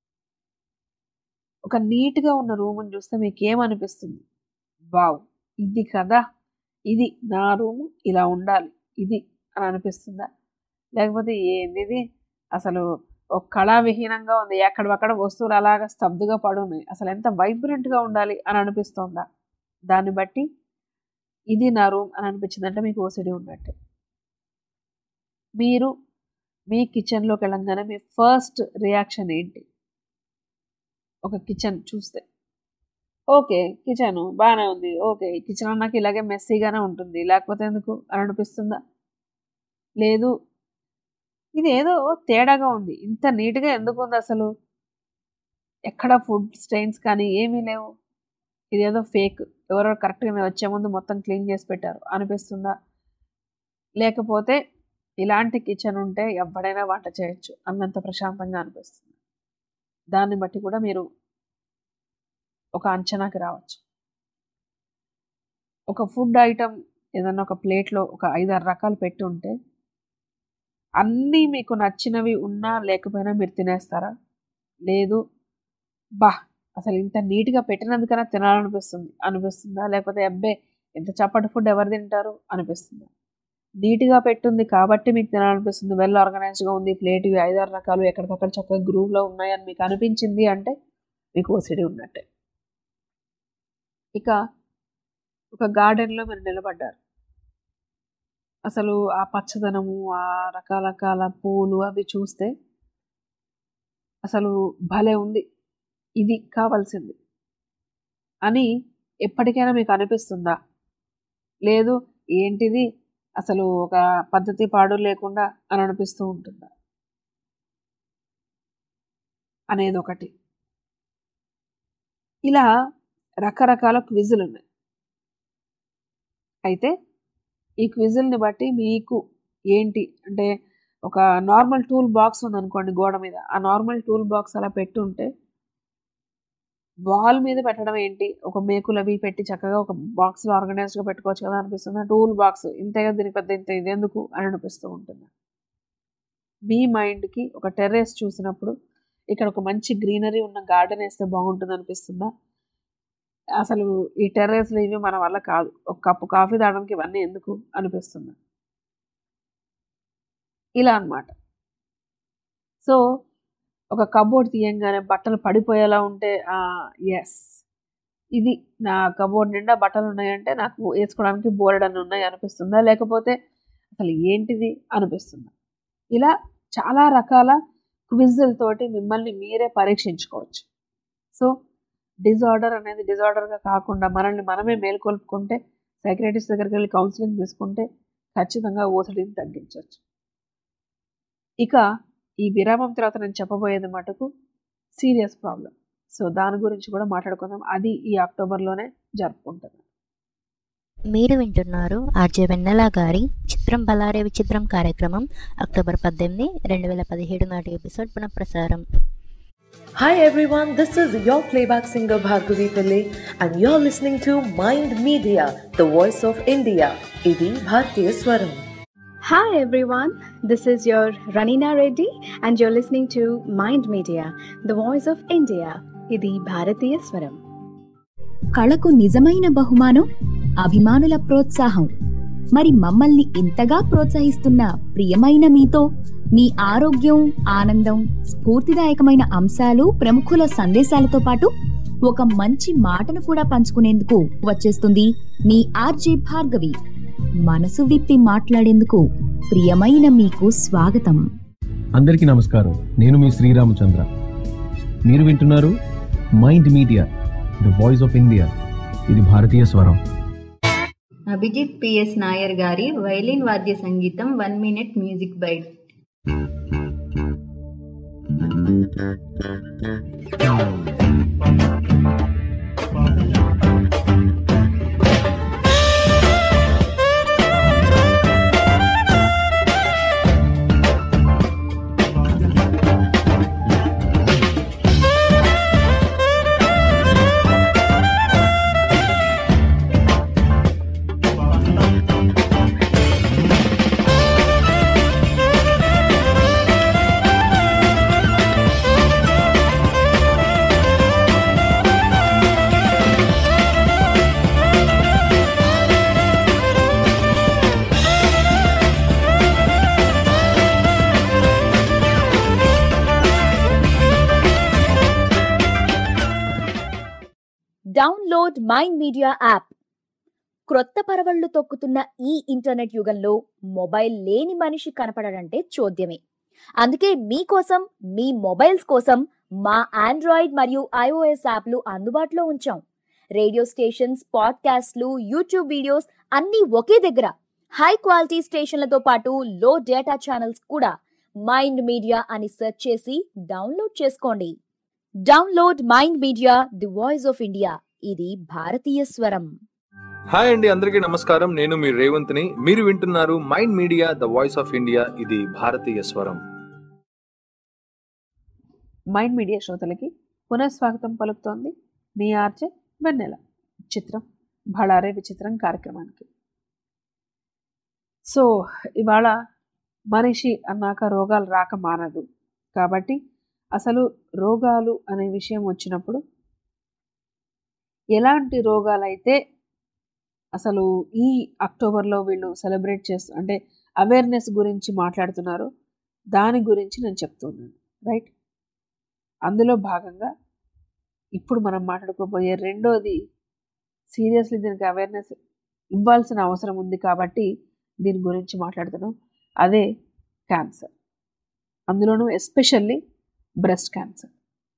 ఒక నీట్గా ఉన్న రూమ్ని చూస్తే మీకు ఏమనిపిస్తుంది వావ్ ఇది కదా ఇది నా రూము ఇలా ఉండాలి ఇది అని అనిపిస్తుందా లేకపోతే ఏంది ఇది అసలు ఒక కళావిహీనంగా ఉంది ఎక్కడక్కడ వస్తువులు అలాగా స్తబ్దుగా పడున్నాయి అసలు ఎంత వైబ్రెంట్గా ఉండాలి అని అనిపిస్తోందా దాన్ని బట్టి ఇది నా రూమ్ అని అనిపించిందంటే మీకు ఓసిడి ఉన్నట్టే మీరు మీ కిచెన్లోకి వెళ్ళంగానే మీ ఫస్ట్ రియాక్షన్ ఏంటి ఒక కిచెన్ చూస్తే ఓకే కిచెన్ బాగానే ఉంది ఓకే కిచెన్ నాకు ఇలాగే మెస్సీగానే ఉంటుంది లేకపోతే ఎందుకు అని అనిపిస్తుందా లేదు ఇది ఏదో తేడాగా ఉంది ఇంత నీట్గా ఎందుకు ఉంది అసలు ఎక్కడ ఫుడ్ స్టెయిన్స్ కానీ ఏమీ లేవు ఇదేదో ఫేక్ ఎవరో కరెక్ట్గా వచ్చే ముందు మొత్తం క్లీన్ చేసి పెట్టారు అనిపిస్తుందా లేకపోతే ఇలాంటి కిచెన్ ఉంటే ఎవడైనా వంట చేయొచ్చు అన్నంత ప్రశాంతంగా అనిపిస్తుంది దాన్ని బట్టి కూడా మీరు ఒక అంచనాకి రావచ్చు ఒక ఫుడ్ ఐటమ్ ఏదన్నా ఒక ప్లేట్లో ఒక ఐదారు రకాలు పెట్టి ఉంటే అన్నీ మీకు నచ్చినవి ఉన్నా లేకపోయినా మీరు తినేస్తారా లేదు బా అసలు ఇంత నీట్గా పెట్టినందుకైనా తినాలనిపిస్తుంది అనిపిస్తుందా లేకపోతే అబ్బే ఇంత చప్పటి ఫుడ్ ఎవరు తింటారు అనిపిస్తుందా నీట్గా పెట్టుంది కాబట్టి మీకు తినాలనిపిస్తుంది వెల్ ఆర్గనైజ్డ్గా ఉంది ప్లేట్ ఇవి ఐదారు రకాలు ఎక్కడికక్కడ చక్కగా గ్రూవ్లో ఉన్నాయని మీకు అనిపించింది అంటే మీకు ఓసిడి ఉన్నట్టే ఇక ఒక గార్డెన్లో మీరు నిలబడ్డారు అసలు ఆ పచ్చదనము ఆ రకాల రకాల పూలు అవి చూస్తే అసలు భలే ఉంది ఇది కావాల్సింది అని ఎప్పటికైనా మీకు అనిపిస్తుందా లేదు ఏంటిది అసలు ఒక పద్ధతి పాడు లేకుండా అని అనిపిస్తూ ఉంటుందా అనేది ఒకటి ఇలా రకరకాల క్విజులు ఉన్నాయి అయితే ఈ క్విజుల్ని బట్టి మీకు ఏంటి అంటే ఒక నార్మల్ టూల్ బాక్స్ ఉందనుకోండి గోడ మీద ఆ నార్మల్ టూల్ బాక్స్ అలా పెట్టుంటే వాల్ మీద పెట్టడం ఏంటి ఒక మేకులు అవి పెట్టి చక్కగా ఒక బాక్స్లో ఆర్గనైజ్డ్గా పెట్టుకోవచ్చు కదా అనిపిస్తుంది టూల్ బాక్స్ ఇంతే కదా దీనికి పెద్ద ఇంత ఇది ఎందుకు అని అనిపిస్తూ ఉంటుంది మీ మైండ్కి ఒక టెర్రస్ చూసినప్పుడు ఇక్కడ ఒక మంచి గ్రీనరీ ఉన్న గార్డెన్ వేస్తే బాగుంటుంది అనిపిస్తుందా అసలు ఈ టెర్రస్లు ఇవి మన వల్ల కాదు ఒక కప్పు కాఫీ తాగడానికి ఇవన్నీ ఎందుకు అనిపిస్తుంది ఇలా అన్నమాట సో ఒక కబోర్డ్ తీయంగానే బట్టలు పడిపోయేలా ఉంటే ఎస్ ఇది నా కబోర్డ్ నిండా బట్టలు ఉన్నాయంటే నాకు వేసుకోవడానికి బోర్డ్ అని ఉన్నాయి అనిపిస్తుందా లేకపోతే అసలు ఏంటిది అనిపిస్తుందా ఇలా చాలా రకాల క్విజులతోటి మిమ్మల్ని మీరే పరీక్షించుకోవచ్చు సో డిజార్డర్ అనేది డిజార్డర్గా కాకుండా మనల్ని మనమే మేల్కొల్పుకుంటే సైక్రటిస్ట్ దగ్గరికి వెళ్ళి కౌన్సిలింగ్ తీసుకుంటే ఖచ్చితంగా ఓసిడిని తగ్గించవచ్చు ఇక ఈ విరామం తర్వాత నేను చెప్పబోయేది మటుకు సీరియస్ ప్రాబ్లం సో దాని గురించి కూడా మాట్లాడుకుందాం అది ఈ అక్టోబర్లోనే జరుపుకుంటున్నాం మీరు వింటున్నారు ఆర్జే వెన్నెల గారి చిత్రం బలారే విచిత్రం కార్యక్రమం అక్టోబర్ పద్దెనిమిది రెండు వేల పదిహేడు నాటి ఎపిసోడ్ పునఃప్రసారం Hi everyone, this is your playback singer Bhargavi Pillai and you're listening to Mind Media, the voice of India. Idi Bhartiya Swaram. Hi everyone, this is your Ranina Reddy and you're listening to Mind Media, the voice of India. Idi Bharatiya Swaram. కళకు నిజమైన బహుమానం అభిమానుల ప్రోత్సాహం మరి మమ్మల్ని ఇంతగా ప్రోత్సహిస్తున్న ప్రియమైన మీతో మీ ఆరోగ్యం ఆనందం స్ఫూర్తిదాయకమైన అంశాలు ప్రముఖుల సందేశాలతో పాటు ఒక మంచి మాటను కూడా పంచుకునేందుకు వచ్చేస్తుంది మీ ఆర్జే భార్గవి మనసు విప్పి మాట్లాడేందుకు ప్రియమైన మీకు స్వాగతం అందరికీ నమస్కారం నేను మీ శ్రీరామచంద్ర మీరు వింటున్నారు Mind Media the voice of India ఇది భారతీయ స్వరం అభిజిత్ పిఎస్ నాయర్ గారి వైలిన్ వాద్య సంగీతం one minute music byte download Mind Media app క్రొత్త పరవళ్లు తొక్కుతున్న ఈ ఇంటర్నెట్ యుగంలో మొబైల్ లేని మనిషి కనపడడంటే చూద్యమే అందుకే మీకోసం మీ మొబైల్స్ కోసం మా ఆండ్రాయిడ్ మరియు ఐఓఎస్ యాప్లు అందుబాటులో ఉంచాం రేడియో స్టేషన్స్ పాడ్కాస్ట్లు యూట్యూబ్ వీడియోస్ అన్నీ ఒకే దగ్గర హై క్వాలిటీ స్టేషన్లతో పాటు లో డేటా ఛానల్స్ కూడా మైండ్ మీడియా అని సెర్చ్ చేసి డౌన్లోడ్ చేసుకోండి download Mind Media the voice of India ఇది భారతీయ స్వరం హాయ్ అండి అందరికీ నమస్కారం నేను మీ రేవంత్ని మీరు వింటున్నారు Mind Media the voice of India ఇది భారతీయ స్వరం మైండ్ మీడియా శ్రోతలకి పునఃస్వాగతం పలుకుతోంది మీ ఆర్జే వెన్నెల చిత్రం భళారే విచిత్రం కార్యక్రమానికి సో ఇవాళ మనిషి అన్నాక రోగాలు రాక మానదు కాబట్టి అసలు రోగాలు అనే విషయం వచ్చినప్పుడు ఎలాంటి రోగాలైతే అసలు ఈ అక్టోబర్లో వీళ్ళు సెలబ్రేట్ చేస్తూ అంటే అవేర్నెస్ గురించి మాట్లాడుతున్నారు దాని గురించి నేను చెప్తున్నాను రైట్ అందులో భాగంగా ఇప్పుడు మనం మాట్లాడుకోబోయే రెండోది సీరియస్లీ దీనికి అవేర్నెస్ ఇవ్వాల్సిన అవసరం ఉంది కాబట్టి దీని గురించి మాట్లాడుతున్నాం అదే క్యాన్సర్ అందులోనూ ఎస్పెషల్లీ బ్రెస్ట్ క్యాన్సర్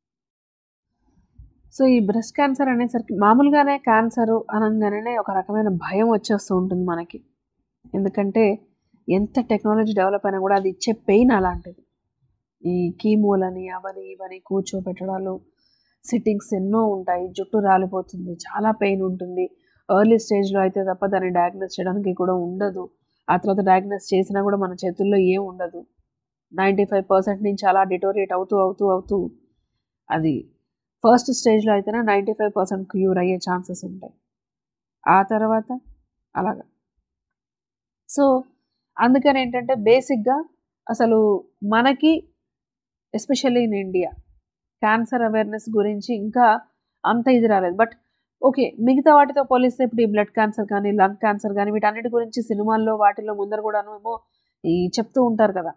సో ఈ బ్రెస్ట్ క్యాన్సర్ అనేసరికి మామూలుగానే క్యాన్సర్ అనగానే ఒక రకమైన భయం వచ్చేస్తూ ఉంటుంది మనకి ఎందుకంటే ఎంత టెక్నాలజీ డెవలప్ అయినా కూడా అది ఇచ్చే పెయిన్ అలాంటిది ఈ కీమోలని అవని ఇవని కూర్చోబెట్టడాలు సిట్టింగ్స్ ఎన్నో ఉంటాయి జుట్టు రాలిపోతుంది చాలా పెయిన్ ఉంటుంది ఎర్లీ స్టేజ్లో అయితే తప్ప దాన్ని డయాగ్నోస్ చేయడానికి కూడా ఉండదు ఆ తర్వాత డయాగ్నోస్ చేసినా కూడా మన చేతుల్లో ఏం ఉండదు నైంటీ ఫైవ్ పర్సెంట్ నుంచి అలా డిటోరియేట్ అవుతూ అవుతూ అవుతూ అది ఫస్ట్ స్టేజ్లో అయితేనే నైంటీ ఫైవ్ పర్సెంట్ క్యూర్ అయ్యే ఛాన్సెస్ ఉంటాయి ఆ తర్వాత అలాగా సో అందుకని ఏంటంటే బేసిక్గా అసలు మనకి especially in India cancer awareness గురించి ఇంకా అంత ఇది రాలేదు బట్ ఓకే మిగతా వాటితో పోలిస్తే ఇప్పుడు ఈ బ్లడ్ క్యాన్సర్ కానీ లంగ్ క్యాన్సర్ కానీ వీటన్నిటి గురించి సినిమాల్లో వాటిల్లో ముందర కూడాను ఏమో ఈ చెప్తూ ఉంటారు కదా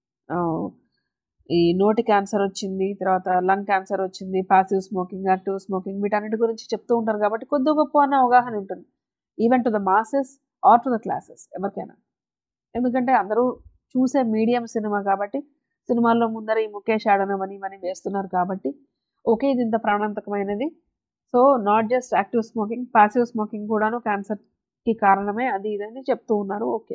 ఈ నోటి క్యాన్సర్ వచ్చింది తర్వాత లంగ్ క్యాన్సర్ వచ్చింది పాసివ్ స్మోకింగ్ యాక్టివ్ స్మోకింగ్ వీటన్నిటి గురించి చెప్తూ ఉంటారు కాబట్టి కొద్ది గొప్ప అన్న అవగాహన ఉంటుంది even to the masses or to the classes ఎవరికైనా ఎందుకంటే అందరూ చూసే మీడియం సినిమా కాబట్టి సినిమాల్లో ముందర ఈ ముఖేష్ ఆడనం అని ఇవన్నీ వేస్తున్నారు కాబట్టి ఓకే ఇది ఇంత ప్రాణాంతకమైనది so not just active smoking passive smoking కూడాను క్యాన్సర్కి కారణమే అది ఇదని చెప్తూ ఉన్నారు okay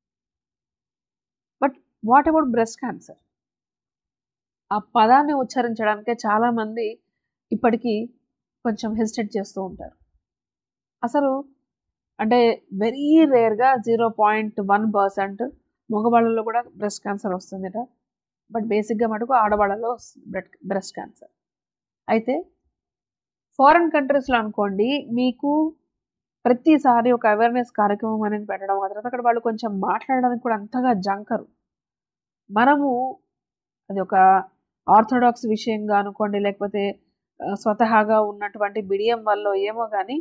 but what about breast cancer ఆ పదాన్ని ఉచ్చరించడానికే చాలామంది ఇప్పటికీ కొంచెం హెసిటేట్ చేస్తూ ఉంటారు అసలు అంటే వెరీ రేర్గా జీరో పాయింట్ వన్ పర్సెంట్ మగవాళ్ళలో కూడా బ్రెస్ట్ క్యాన్సర్ వస్తుందిట బట్ బేసిక్గా మటుకు ఆడవాళ్ళలో వస్తుంది బ్రెడ్ బ్రెస్ట్ క్యాన్సర్ అయితే ఫారెన్ కంట్రీస్లో అనుకోండి మీకు ప్రతిసారి ఒక అవేర్నెస్ కార్యక్రమం అనేది పెట్టడం ఆ తర్వాత అక్కడ వాళ్ళు కొంచెం మాట్లాడడానికి కూడా అంతగా జంకరు మనము అది ఒక ఆర్థోడాక్స్ విషయంగా అనుకోండి లేకపోతే ఆ, స్వతహాగా ఉన్నటువంటి బిడియం వల్ల ఏమో కానీ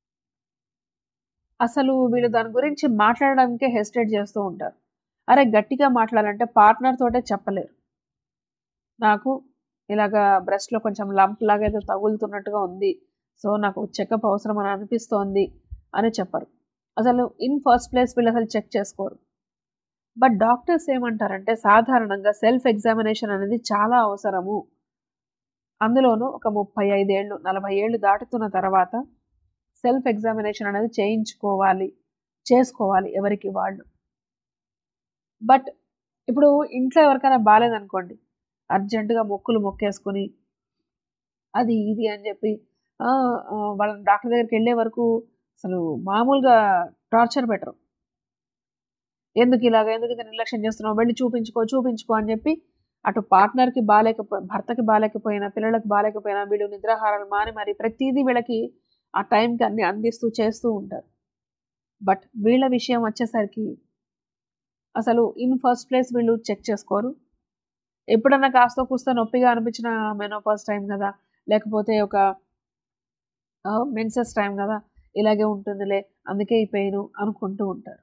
అసలు వీళ్ళు దాని గురించి మాట్లాడడానికే హెసిటేట్ చేస్తూ ఉంటారు అరే గట్టిగా మాట్లాడాలంటే పార్ట్నర్ తోటే చెప్పలేరు నాకు ఇలాగా బ్రెస్ట్లో కొంచెం లంప్ లాగా ఏదో తగులుతున్నట్టుగా ఉంది సో నాకు చెకప్ అవసరం అని అనిపిస్తోంది అని చెప్పరు అసలు ఇన్ ఫస్ట్ ప్లేస్ వీళ్ళు అసలు చెక్ చేసుకోరు బట్ డాక్టర్స్ ఏమంటారంటే సాధారణంగా సెల్ఫ్ ఎగ్జామినేషన్ అనేది చాలా అవసరము అందులోనూ ఒక ముప్పై ఐదేళ్ళు నలభై ఏళ్ళు దాటుతున్న తర్వాత సెల్ఫ్ ఎగ్జామినేషన్ అనేది చేయించుకోవాలి చేసుకోవాలి ఎవరికి వాళ్ళు బట్ ఇప్పుడు ఇంట్లో ఎవరికైనా బాగాలేదనుకోండి అర్జెంటుగా మొక్కులు మొక్కేసుకుని అది ఇది అని చెప్పి ఆ, ఆ, వాళ్ళని డాక్టర్ దగ్గరికి వెళ్ళే వరకు అసలు మామూలుగా టార్చర్ పెట్టరు ఎందుకు ఇలాగ ఎందుకు ఇంత నిర్లక్ష్యం చేస్తున్నావు వెళ్ళి చూపించుకో చూపించుకో అని చెప్పి అటు పార్ట్నర్కి బాగాలేకపో భర్తకి బాగాలేకపోయినా పిల్లలకి బాగాలేకపోయినా వీళ్ళు నిద్రాహారాలు మాని మరి ప్రతిదీ వీళ్ళకి ఆ టైంకి అన్ని అందిస్తూ చేస్తూ ఉంటారు బట్ వీళ్ళ విషయం వచ్చేసరికి అసలు ఇన్ ఫస్ట్ ప్లేస్ వీళ్ళు చెక్ చేసుకోరు ఎప్పుడన్నా కాస్త కూస్త నొప్పిగా అనిపించిన మెనోపాస్ టైం కదా లేకపోతే ఒక మెన్సెస్ టైం కదా ఇలాగే ఉంటుందిలే అందుకే ఈ పెయిన్ అనుకుంటూ ఉంటారు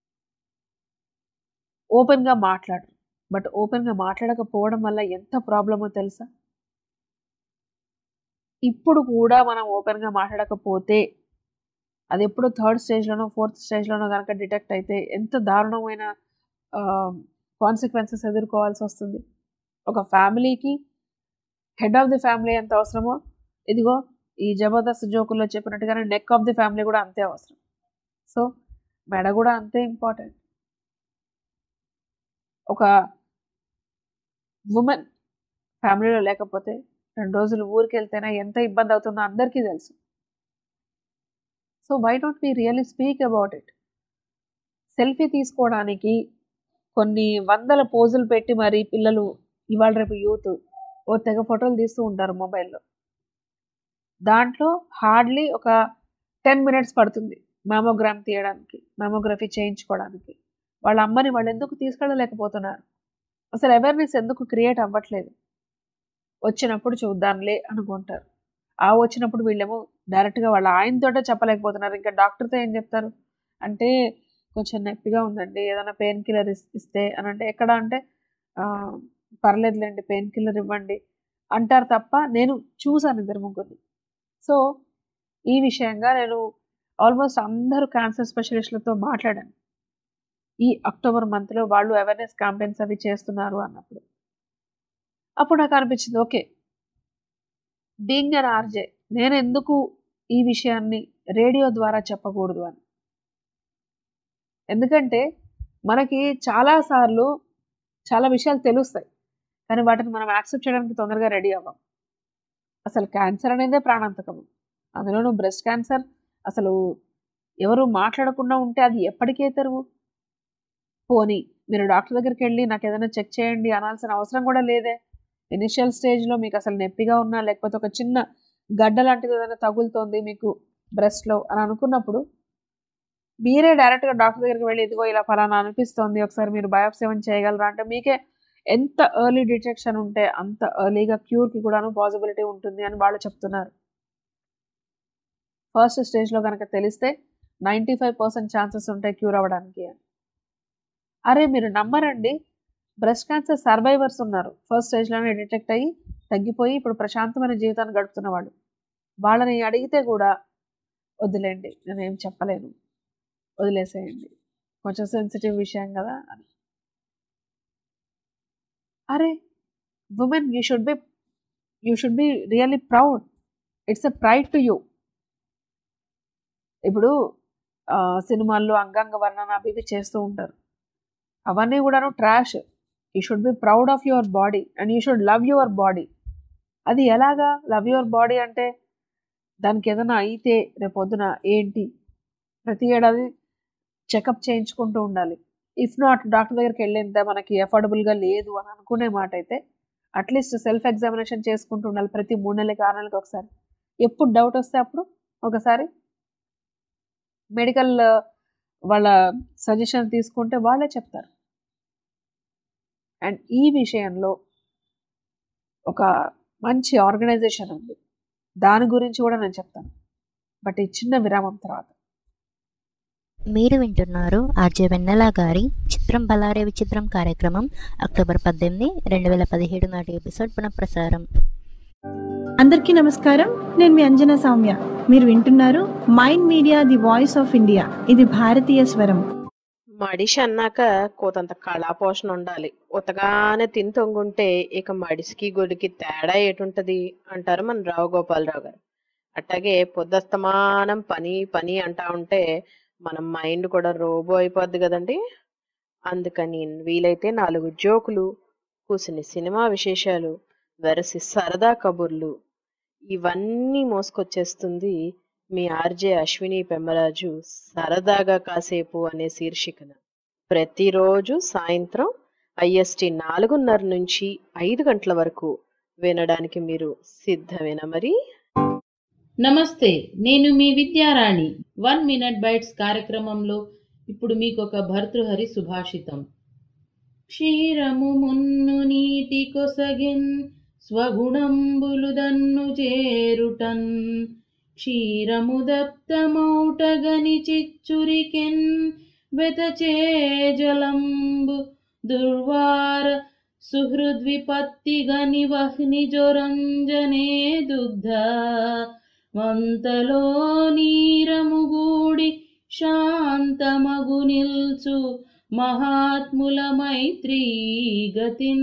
ఓపెన్గా మాట్లాడరు బట్ ఓపెన్గా మాట్లాడకపోవడం వల్ల ఎంత ప్రాబ్లమో తెలుసా ఇప్పుడు కూడా మనం ఓపెన్గా మాట్లాడకపోతే అది ఎప్పుడు థర్డ్ స్టేజ్లోనో ఫోర్త్ స్టేజ్లోనో కనుక డిటెక్ట్ అయితే ఎంత దారుణమైన కాన్సిక్వెన్సెస్ ఎదుర్కోవాల్సి వస్తుంది ఒక ఫ్యామిలీకి హెడ్ ఆఫ్ ది ఫ్యామిలీ ఎంత అవసరమో ఇదిగో ఈ జబర్దస్త్ జోకుల్లో చెప్పినట్టుగానే నెక్ ఆఫ్ ది ఫ్యామిలీ కూడా అంతే అవసరం సో మెడ కూడా అంతే ఇంపార్టెంట్ ఒక ఉమెన్ ఫ్యామిలీలో లేకపోతే రెండు రోజులు ఊరికి వెళ్తేనే ఎంత ఇబ్బంది అవుతుందో అందరికీ తెలుసు so why don't we really speak about it selfie తీసుకోవడానికి కొన్ని వందల పోజులు పెట్టి మరి పిల్లలు ఇవాళ రేపు యూత్ ఓ తెగ ఫోటోలు తీస్తూ ఉంటారు మొబైల్లో దాంట్లో హార్డ్లీ ఒక టెన్ మినిట్స్ పడుతుంది మ్యామోగ్రామ్ తీయడానికి మ్యామోగ్రఫీ చేయించుకోవడానికి వాళ్ళ అమ్మని వాళ్ళు ఎందుకు తీసుకెళ్ళలేకపోతున్నారు అసలు అవేర్నెస్ ఎందుకు క్రియేట్ అవ్వట్లేదు వచ్చినప్పుడు చూద్దాంలే అనుకుంటారు ఆ వచ్చినప్పుడు వీళ్ళేమో డైరెక్ట్గా వాళ్ళ ఆయనతోటే చెప్పలేకపోతున్నారు ఇంకా డాక్టర్తో ఏం చెప్తారు అంటే కొంచెం నొప్పిగా ఉందండి ఏదైనా పెయిన్ కిల్లర్ ఇస్తే అని అంటే ఎక్కడ అంటే "ఆ, పర్లేదులేండి పెయిన్ కిల్లర్ ఇవ్వండి అంటారు తప్ప నేను చూసాను ఇద్దరు ముగ్గురిని సో ఈ విషయంగా నేను ఆల్మోస్ట్ అందరూ క్యాన్సర్ స్పెషలిస్టులతో మాట్లాడాను ఈ అక్టోబర్ మంత్లో వాళ్ళు అవేర్నెస్ క్యాంపెయిన్స్ అవి చేస్తున్నారు అన్నప్పుడు అప్పుడు నాకు అనిపించింది ఓకే బీయింగ్ అన్ ఆర్జే నేను ఎందుకు ఈ విషయాన్ని రేడియో ద్వారా చెప్పకూడదు అని ఎందుకంటే మనకి చాలాసార్లు చాలా విషయాలు తెలుస్తాయి కానీ వాటిని మనం యాక్సెప్ట్ చేయడానికి తొందరగా రెడీ అవ్వం అసలు క్యాన్సర్ అనేదే ప్రాణాంతకము అందులోనూ బ్రెస్ట్ క్యాన్సర్ అసలు ఎవరు మాట్లాడకుండా ఉంటే అది ఎప్పటికే తెరువు పోనీ మీరు డాక్టర్ దగ్గరికి వెళ్ళి నాకు ఏదైనా చెక్ చేయండి అనాల్సిన అవసరం కూడా లేదే ఇనిషియల్ స్టేజ్లో మీకు అసలు నొప్పిగా ఉన్నా లేకపోతే ఒక చిన్న గడ్డ లాంటిది ఏదైనా తగులుతోంది మీకు బ్రెస్ట్లో అని అనుకున్నప్పుడు మీరే డైరెక్ట్గా డాక్టర్ దగ్గరికి వెళ్ళి ఇదిగో ఇలా ఫలానా అనిపిస్తోంది ఒకసారి మీరు బయోప్సీ ఏమైనా చేయగలరా అంటే మీకే ఎంత ఎర్లీ డిటెక్షన్ ఉంటే అంత ఎర్లీగా క్యూర్కి కూడాను పాసిబిలిటీ ఉంటుంది అని వాళ్ళు చెప్తున్నారు ఫస్ట్ స్టేజ్లో కనుక తెలిస్తే నైంటీ ఫైవ్ పర్సెంట్ ఛాన్సెస్ ఉంటాయి క్యూర్ అవ్వడానికి అని అరే మీరు నమ్మరండి బ్రెస్ట్ క్యాన్సర్ సర్వైవర్స్ ఉన్నారు ఫస్ట్ స్టేజ్లోనే డిటెక్ట్ అయ్యి తగ్గిపోయి ఇప్పుడు ప్రశాంతమైన జీవితాన్ని గడుపుతున్న వాళ్ళు వాళ్ళని అడిగితే కూడా వదిలేండి నేను ఏం చెప్పలేను వదిలేసేయండి కొంచెం సెన్సిటివ్ విషయం కదా అని అరే women you should be you should be really proud it's a pride to you ఇప్పుడు ఆ, సినిమాల్లో అంగాంగ వర్ణన అవి ఇవి చేస్తూ ఉంటారు అవన్నీ కూడాను trash you should be proud of your body and you should love your body అది ఎలాగా లవ్ యువర్ బాడీ అంటే దానికి ఏదైనా అయితే రేపొద్దున ఏంటి ప్రతి ఏడాది చెకప్ చేయించుకుంటూ ఉండాలి ఇఫ్ నాట్ డాక్టర్ దగ్గరికి వెళ్ళేంత మనకి అఫోర్డబుల్గా లేదు అని అనుకునే మాట అయితే అట్లీస్ట్ సెల్ఫ్ ఎగ్జామినేషన్ చేసుకుంటూ ఉండాలి ప్రతి మూడు నెలలకి ఆరు నెలలకి ఒకసారి ఎప్పుడు డౌట్ వస్తే అప్పుడు ఒకసారి మెడికల్ వాళ్ళ సజెషన్ తీసుకుంటే వాళ్ళే చెప్తారు అండ్ ఈ విషయంలో ఒక మంచి ఆర్గనైజేషన్ ఉంది దాని గురించి కూడా నేను చెప్తాను బట్ ఈ చిన్న విరామం తర్వాత మీరు వింటున్నారు ఆర్జే వెన్నెల గారి చిత్రం బలారే విచిత్రం కార్యక్రమం అక్టోబర్ పద్దెనిమిది రెండు వేల పదిహేడు నాటి ఎపిసోడ్ పునఃప్రసారం అందరికీ నమస్కారం నేను మీ అంజనా సౌమ్య మీరు వింటున్నారు Mind Media the voice of India ఇది భారతీయ స్వరం మడిషి అన్నాక కోతంత కళాపోషణ ఉండాలి ఉతగానే తిని తొంగుంటే ఇక మడిసికి గొడికి తేడా ఏటుంటది అంటారు మన రావు గోపాలరావు గారు అట్లాగే పొద్దస్తమానం పని పని అంటా ఉంటే మన మైండ్ కూడా రోబో అయిపోద్ది కదండి అందుకని వీలైతే నాలుగు జోకులు కూసిని సినిమా విశేషాలు వెరసి సరదా కబుర్లు ఇవన్నీ మోసుకొచ్చేస్తుంది మీ ఆర్జే అశ్విని పెమ్మరాజు సరదాగా కాసేపు అనే శీర్షికన ప్రతిరోజు సాయంత్రం ఐఎస్టి నాలుగున్నర నుంచి ఐదు గంటల వరకు వినడానికి మీరు సిద్ధమేనా మరి నమస్తే నేను మీ విద్యారాణి వన్ మినిట్ బైట్స్ కార్యక్రమంలో ఇప్పుడు మీకు ఒక భర్తృహరి సుభాషితం క్షీరము మున్ను నీటి కొసగిన్ స్వగుణంబులు దన్ను చేరుటన్ క్షీరము దప్తమౌటగని చిచ్చురికెన్ వెతచే జలంబు దుర్వార సుహృద్విపత్తిగని వహ్ని జొరంజనే దుగ్ధ వంతలో నీరముగూడి శాంతమగు నిల్చు మహాత్ముల మైత్రీ గతిన్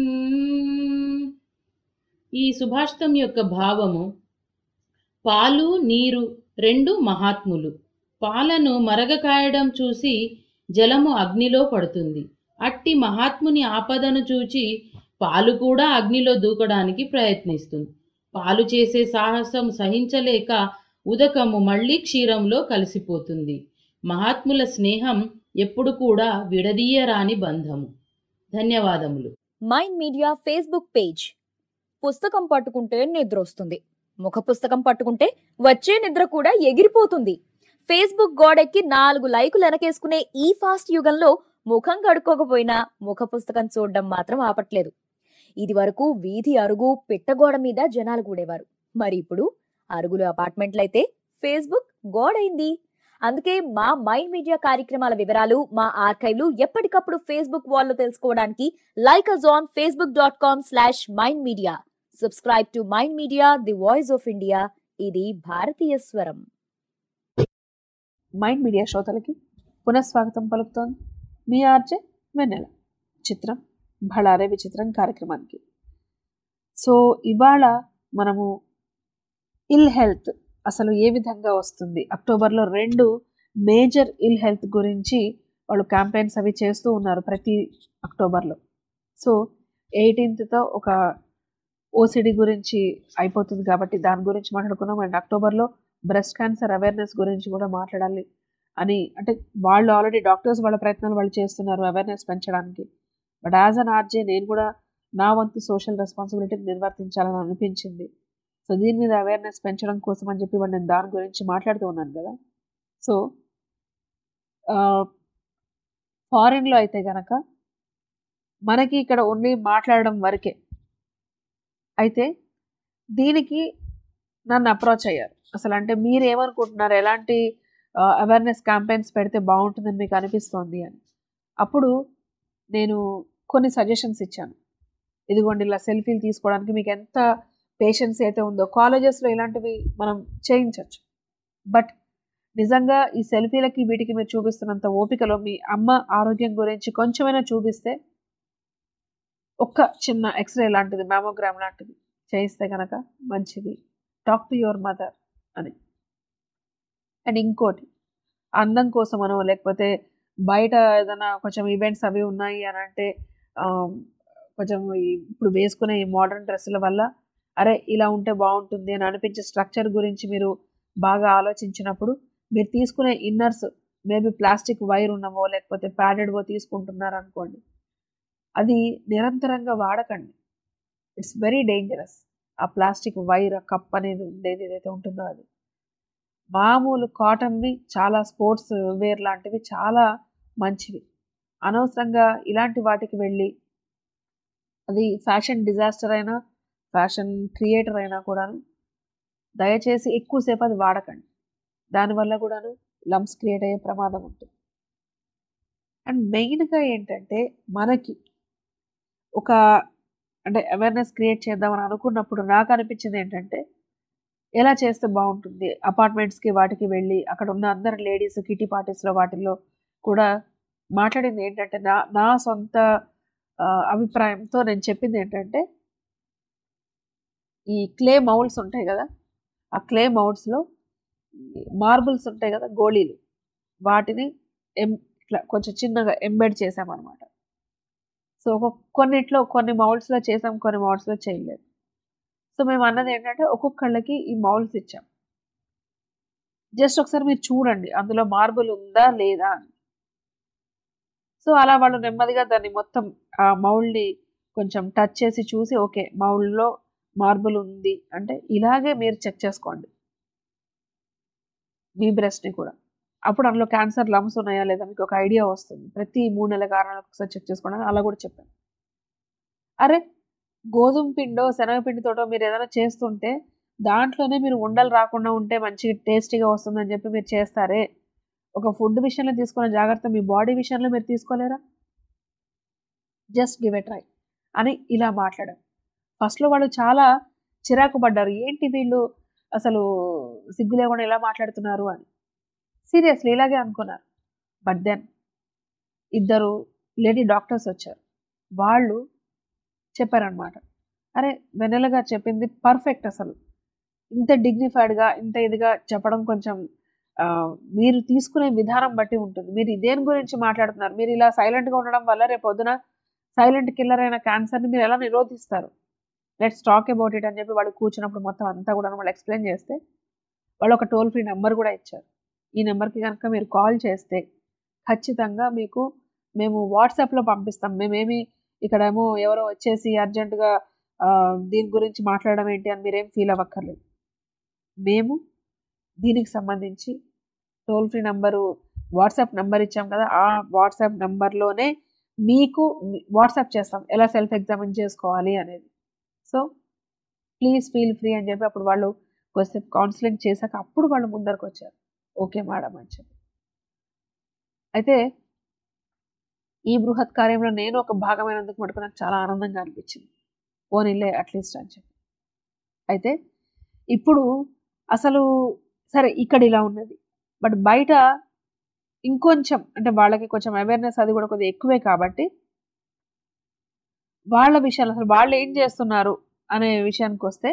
ఈ సుభాషితం యొక్క భావము పాలు నీరు రెండు మహాత్ములు పాలను మరగ కాయడం చూసి జలము అగ్నిలో పడుతుంది అట్టి మహాత్ముని ఆపదను చూచి పాలు కూడా అగ్నిలో దూకడానికి ప్రయత్నిస్తుంది పాలు చేసే సాహసం సహించలేక ఉదకము మళ్ళీ క్షీరంలో కలిసిపోతుంది మహాత్ముల స్నేహం ఎప్పుడు కూడా విడదీయరాని బంధము ధన్యవాదములు మైండ్ మీడియా ఫేస్బుక్ పేజ్ పుస్తకం పట్టుకుంటే నిద్ర వస్తుంది ముఖ పుస్తకం పట్టుకుంటే వచ్చే నిద్ర కూడా ఎగిరిపోతుంది ఫేస్బుక్ గోడెక్కి నాలుగు లైకులు వెనకేసుకునే ఈ ఫాస్ట్ యుగంలో ముఖం కడుక్కోకపోయినా ముఖ పుస్తకం చూడడం మాత్రం ఆపట్లేదు ఇది వరకు వీధి అరుగు పిట్టగోడ మీద జనాలు కూడేవారు మరి ఇప్పుడు అరుగులు అపార్ట్మెంట్లయితే ఫేస్బుక్ గోడైంది అందుకే మా మైండ్ మీడియా కార్యక్రమాల వివరాలు మా ఆర్కైవ్లు ఎప్పటికప్పుడు ఫేస్బుక్ వాల్లో తెలుసుకోవడానికి like us on Facebook dot com slash Mind Media subscribe to Mind Media the voice of India ఇది భారతీయ స్వరం మైండ్ మీడియా శ్రోతలకి పునఃస్వాగతం పలుకుతోంది మీ ఆర్జే వెన్నెల చిత్రం భళారే విచిత్రం కార్యక్రమానికి సో ఇవాళ మనము ఇల్ హెల్త్ అసలు ఏ విధంగా వస్తుంది అక్టోబర్లో రెండు మేజర్ ఇల్ హెల్త్ గురించి వాళ్ళు క్యాంపెయిన్స్ అవి చేస్తూ ఉన్నారు ప్రతి అక్టోబర్లో సో ఎయిటీన్త్తో ఒక ఓసిడి గురించి అయిపోతుంది కాబట్టి దాని గురించి మాట్లాడుకున్నాం అండ్ అక్టోబర్లో బ్రెస్ట్ క్యాన్సర్ అవేర్నెస్ గురించి కూడా మాట్లాడాలి అని అంటే వాళ్ళు ఆల్రెడీ డాక్టర్స్ వాళ్ళ ప్రయత్నాలు వాళ్ళు చేస్తున్నారు అవేర్నెస్ పెంచడానికి బట్ యాజ్ అన్ ఆర్జే నేను కూడా నా వంతు సోషల్ రెస్పాన్సిబిలిటీని నిర్వర్తించాలని అనిపించింది సో దీని మీద అవేర్నెస్ పెంచడం కోసం అని చెప్పి నేను దాని గురించి మాట్లాడుతూ ఉన్నాను కదా సో ఫారిన్లో అయితే కనుక మనకి ఇక్కడ ఓన్లీ మాట్లాడడం వరకే అయితే దీనికి నన్ను అప్రోచ్ అయ్యారు అసలు అంటే మీరు ఏమనుకుంటున్నారు ఎలాంటి అవేర్నెస్ క్యాంపెయిన్స్ పెడితే బాగుంటుందని మీకు అనిపిస్తోంది అని అప్పుడు నేను కొన్ని సజెషన్స్ ఇచ్చాను ఇదిగోండి ఇలా సెల్ఫీలు తీసుకోవడానికి మీకు ఎంత పేషెన్స్ అయితే ఉందో కాలేజెస్లో ఇలాంటివి మనం చేయించవచ్చు బట్ నిజంగా ఈ సెల్ఫీలకి వీటికి మీరు చూపిస్తున్నంత ఓపికలో మీ అమ్మ ఆరోగ్యం గురించి కొంచెమైనా చూపిస్తే ఒక్క చిన్న ఎక్స్రే లాంటిది మ్యామోగ్రామ్ లాంటిది చేయిస్తే కనుక మంచిది టాక్ టు యువర్ మదర్ అని అండ్ ఇంకోటి అందం కోసమనో లేకపోతే బయట ఏదైనా కొంచెం ఈవెంట్స్ అవి ఉన్నాయి అని అంటే కొంచెం ఇప్పుడు వేసుకునే ఈ మోడర్న్ డ్రెస్సుల వల్ల అరే ఇలా ఉంటే బాగుంటుంది అని అనిపించే స్ట్రక్చర్ గురించి మీరు బాగా ఆలోచించినప్పుడు మీరు తీసుకునే ఇన్నర్స్ మేబీ ప్లాస్టిక్ వైర్ ఉన్నవో లేకపోతే ప్యాడెడ్వో తీసుకుంటున్నారు అనుకోండి అది నిరంతరంగా వాడకండి ఇట్స్ వెరీ డేంజరస్ ఆ ప్లాస్టిక్ వైర్ ఆ కప్ అనేది ఉండేది ఏదైతే ఉంటుందో అది మామూలు కాటన్వి చాలా స్పోర్ట్స్ వేర్ లాంటివి చాలా మంచివి అనవసరంగా ఇలాంటి వాటికి వెళ్ళి అది ఫ్యాషన్ డిజాస్టర్ అయినా ఫ్యాషన్ క్రియేటర్ అయినా కూడా దయచేసి ఎక్కువసేపు అది వాడకండి దానివల్ల కూడాను లమ్స్ క్రియేట్ అయ్యే ప్రమాదం ఉంటుంది అండ్ మెయిన్గా ఏంటంటే మనకి ఒక అంటే అవేర్నెస్ క్రియేట్ చేద్దామని అనుకున్నప్పుడు నాకు అనిపించింది ఏంటంటే ఎలా చేస్తే బాగుంటుంది అపార్ట్మెంట్స్కి వాటికి వెళ్ళి అక్కడ ఉన్న అందరు లేడీస్ కిటీ పార్టీస్లో వాటిల్లో కూడా మాట్లాడింది ఏంటంటే నా నా సొంత ఆ, అభిప్రాయంతో నేను చెప్పింది ఏంటంటే ఈ క్లే మౌల్డ్స్ ఉంటాయి కదా ఆ క్లే మౌల్డ్స్లో మార్బుల్స్ ఉంటాయి కదా గోళీలు వాటిని ఎం ఇట్లా కొంచెం చిన్నగా ఎంబెడ్ చేసామన్నమాట సో ఒక కొన్నిట్లో కొన్ని మౌల్డ్స్లో చేసాం కొన్ని మౌల్డ్స్లో చేయలేదు సో మేము అన్నది ఏంటంటే ఒక్కొక్కళ్ళకి ఈ మౌల్డ్స్ ఇచ్చాం జస్ట్ ఒకసారి మీరు చూడండి అందులో మార్బుల్ ఉందా లేదా అని సో అలా వాళ్ళు నెమ్మదిగా దాన్ని మొత్తం ఆ మౌల్డ్ని కొంచెం టచ్ చేసి చూసి ఓకే మౌల్డ్లో మార్బుల్ ఉంది అంటే ఇలాగే మీరు చెక్ చేసుకోండి మీ బ్రెస్ట్ని కూడా అప్పుడు అందులో క్యాన్సర్ లమ్స్ ఉన్నాయా లేదా మీకు ఒక ఐడియా వస్తుంది ప్రతి మూడు నెలల కారణాలకు ఒకసారి చెక్ చేసుకోండి అని అలా కూడా చెప్పాను అరే గోధుమ పిండో శనగపిండితోటో మీరు ఏదైనా చేస్తుంటే దాంట్లోనే మీరు ఉండలు రాకుండా ఉంటే మంచి టేస్టీగా వస్తుందని చెప్పి మీరు చేస్తారే ఒక ఫుడ్ విషయంలో తీసుకున్న జాగ్రత్త మీ బాడీ విషయంలో మీరు తీసుకోలేరా జస్ట్ గివ్ ఎ ట్రై అని ఇలా మాట్లాడారు ఫస్ట్లో వాళ్ళు చాలా చిరాకు పడ్డారు ఏంటి వీళ్ళు అసలు సిగ్గు లేకుండా ఎలా మాట్లాడుతున్నారు అని సీరియస్లీ ఇలాగే అనుకున్నారు బట్ దెన్ ఇద్దరు లేడీ డాక్టర్స్ వచ్చారు వాళ్ళు చెప్పారనమాట అరే వెన్నెల గారు చెప్పింది పర్ఫెక్ట్ అసలు ఇంత డిగ్నిఫైడ్గా ఇంత ఇదిగా చెప్పడం కొంచెం ఆ, మీరు తీసుకునే విధానం బట్టి ఉంటుంది మీరు దేని గురించి మాట్లాడుతున్నారు మీరు ఇలా సైలెంట్గా ఉండడం వల్ల రేపు పొద్దున సైలెంట్ కిల్లర్ అయిన క్యాన్సర్ని మీరు ఎలా నిరోధిస్తారు లెట్స్ టాక్ అబౌట్ ఇట్ అని చెప్పి వాళ్ళు కూర్చున్నప్పుడు మొత్తం అంతా కూడా వాళ్ళు ఎక్స్ప్లెయిన్ చేస్తే వాళ్ళు ఒక టోల్ ఫ్రీ నెంబర్ కూడా ఇచ్చారు ఈ నెంబర్కి కనుక మీరు కాల్ చేస్తే ఖచ్చితంగా మీకు మేము వాట్సాప్లో పంపిస్తాం మేమేమి ఇక్కడేమో ఎవరో వచ్చేసి అర్జెంటుగా దీని గురించి మాట్లాడడం ఏంటి అని మీరేం ఫీల్ అవ్వక్కర్లేదు మేము దీనికి సంబంధించి toll free number WhatsApp number ఇచ్చాం కదా ఆ వాట్సాప్ నెంబర్లోనే మీకు వాట్సాప్ చేస్తాం ఎలా సెల్ఫ్ ఎగ్జామిన్ చేసుకోవాలి అనేది సో ప్లీజ్ ఫీల్ ఫ్రీ అని చెప్పి అప్పుడు వాళ్ళు కొద్దిసేపు కౌన్సిలింగ్ చేశాక అప్పుడు వాళ్ళు ముందరకు వచ్చారు ఓకే మేడం అని చెప్పి అయితే ఈ బృహత్ కార్యంలో నేను ఒక భాగమైనందుకు మటుకు నాకు చాలా ఆనందంగా అనిపించింది పోనీలే అట్లీస్ట్ అని చెప్పి అయితే ఇప్పుడు అసలు సరే ఇక్కడ ఇలా ఉన్నది బట్ బయట ఇంకొంచెం అంటే వాళ్ళకి కొంచెం అవేర్నెస్ అది కూడా కొద్దిగా ఎక్కువే కాబట్టి వాళ్ళ విషయాలు అసలు వాళ్ళు ఏం చేస్తున్నారు అనే విషయానికి వస్తే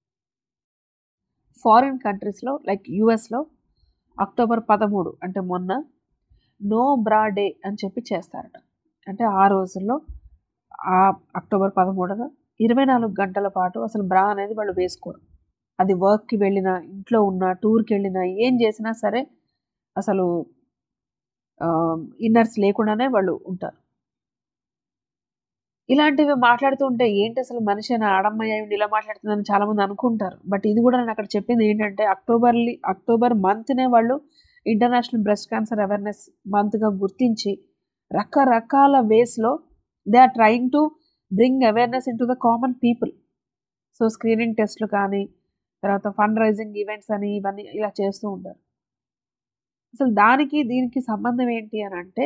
ఫారిన్ కంట్రీస్లో లైక్ యుఎస్లో అక్టోబర్ పదమూడు అంటే మొన్న నో బ్రా డే అని చెప్పి చేస్తారట అంటే ఆ రోజుల్లో ఆ అక్టోబర్ పదమూడున ఇరవై నాలుగు గంటల పాటు అసలు బ్రా అనేది వాళ్ళు వేసుకోరు అది వర్క్కి వెళ్ళినా ఇంట్లో ఉన్నా టూర్కి వెళ్ళినా ఏం చేసినా సరే అసలు ఇన్నర్స్ లేకుండానే వాళ్ళు ఉంటారు ఇలాంటివి మాట్లాడుతూ ఉంటే ఏంటి అసలు మనిషి అని ఆడమ్మాయి అయి ఉండి ఇలా మాట్లాడుతుందని చాలా మంది అనుకుంటారు బట్ ఇది కూడా నేను అక్కడ చెప్పింది ఏంటంటే అక్టోబర్లీ అక్టోబర్ మంత్నే వాళ్ళు ఇంటర్నేషనల్ బ్రెస్ట్ క్యాన్సర్ అవేర్నెస్ మంత్గా గుర్తించి రకరకాల వేస్లో they are trying to bring awareness in to the common people so screening టెస్ట్లు కానీ తర్వాత ఫండ్ రైజింగ్ ఈవెంట్స్ అని ఇవన్నీ ఇలా చేస్తూ ఉంటారు అసలు దానికి దీనికి సంబంధం ఏంటి అని అంటే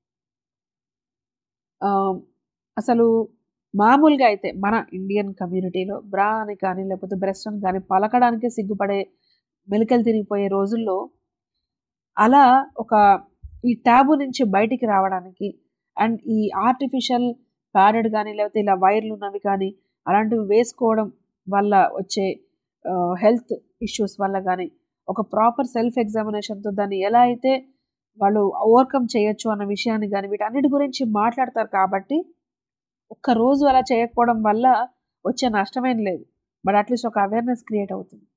అసలు మామూలుగా అయితే మన ఇండియన్ కమ్యూనిటీలో బ్రా అని కానీ లేకపోతే బ్రెస్ట్ అని కానీ పలకడానికి సిగ్గుపడే మెలికలు తిరిగిపోయే రోజుల్లో అలా ఒక ఈ ట్యాబు నుంచి బయటికి రావడానికి అండ్ ఈ ఆర్టిఫిషియల్ ప్యాడెడ్ కానీ లేకపోతే ఇలా వైర్లు ఉన్నవి కానీ అలాంటివి వేసుకోవడం వల్ల వచ్చే హెల్త్ ఇష్యూస్ వల్ల కానీ ఒక ప్రాపర్ సెల్ఫ్ ఎగ్జామినేషన్తో దాన్ని ఎలా అయితే వాళ్ళు ఓవర్కమ్ చేయొచ్చు అన్న విషయాన్ని కానీ వీటన్నిటి గురించి మాట్లాడతారు కాబట్టి ఒక్క రోజు అలా చేయకపోవడం వల్ల వచ్చే నష్టమేం లేదు బట్ అట్లీస్ట్ ఒక అవేర్నెస్ క్రియేట్ అవుతుంది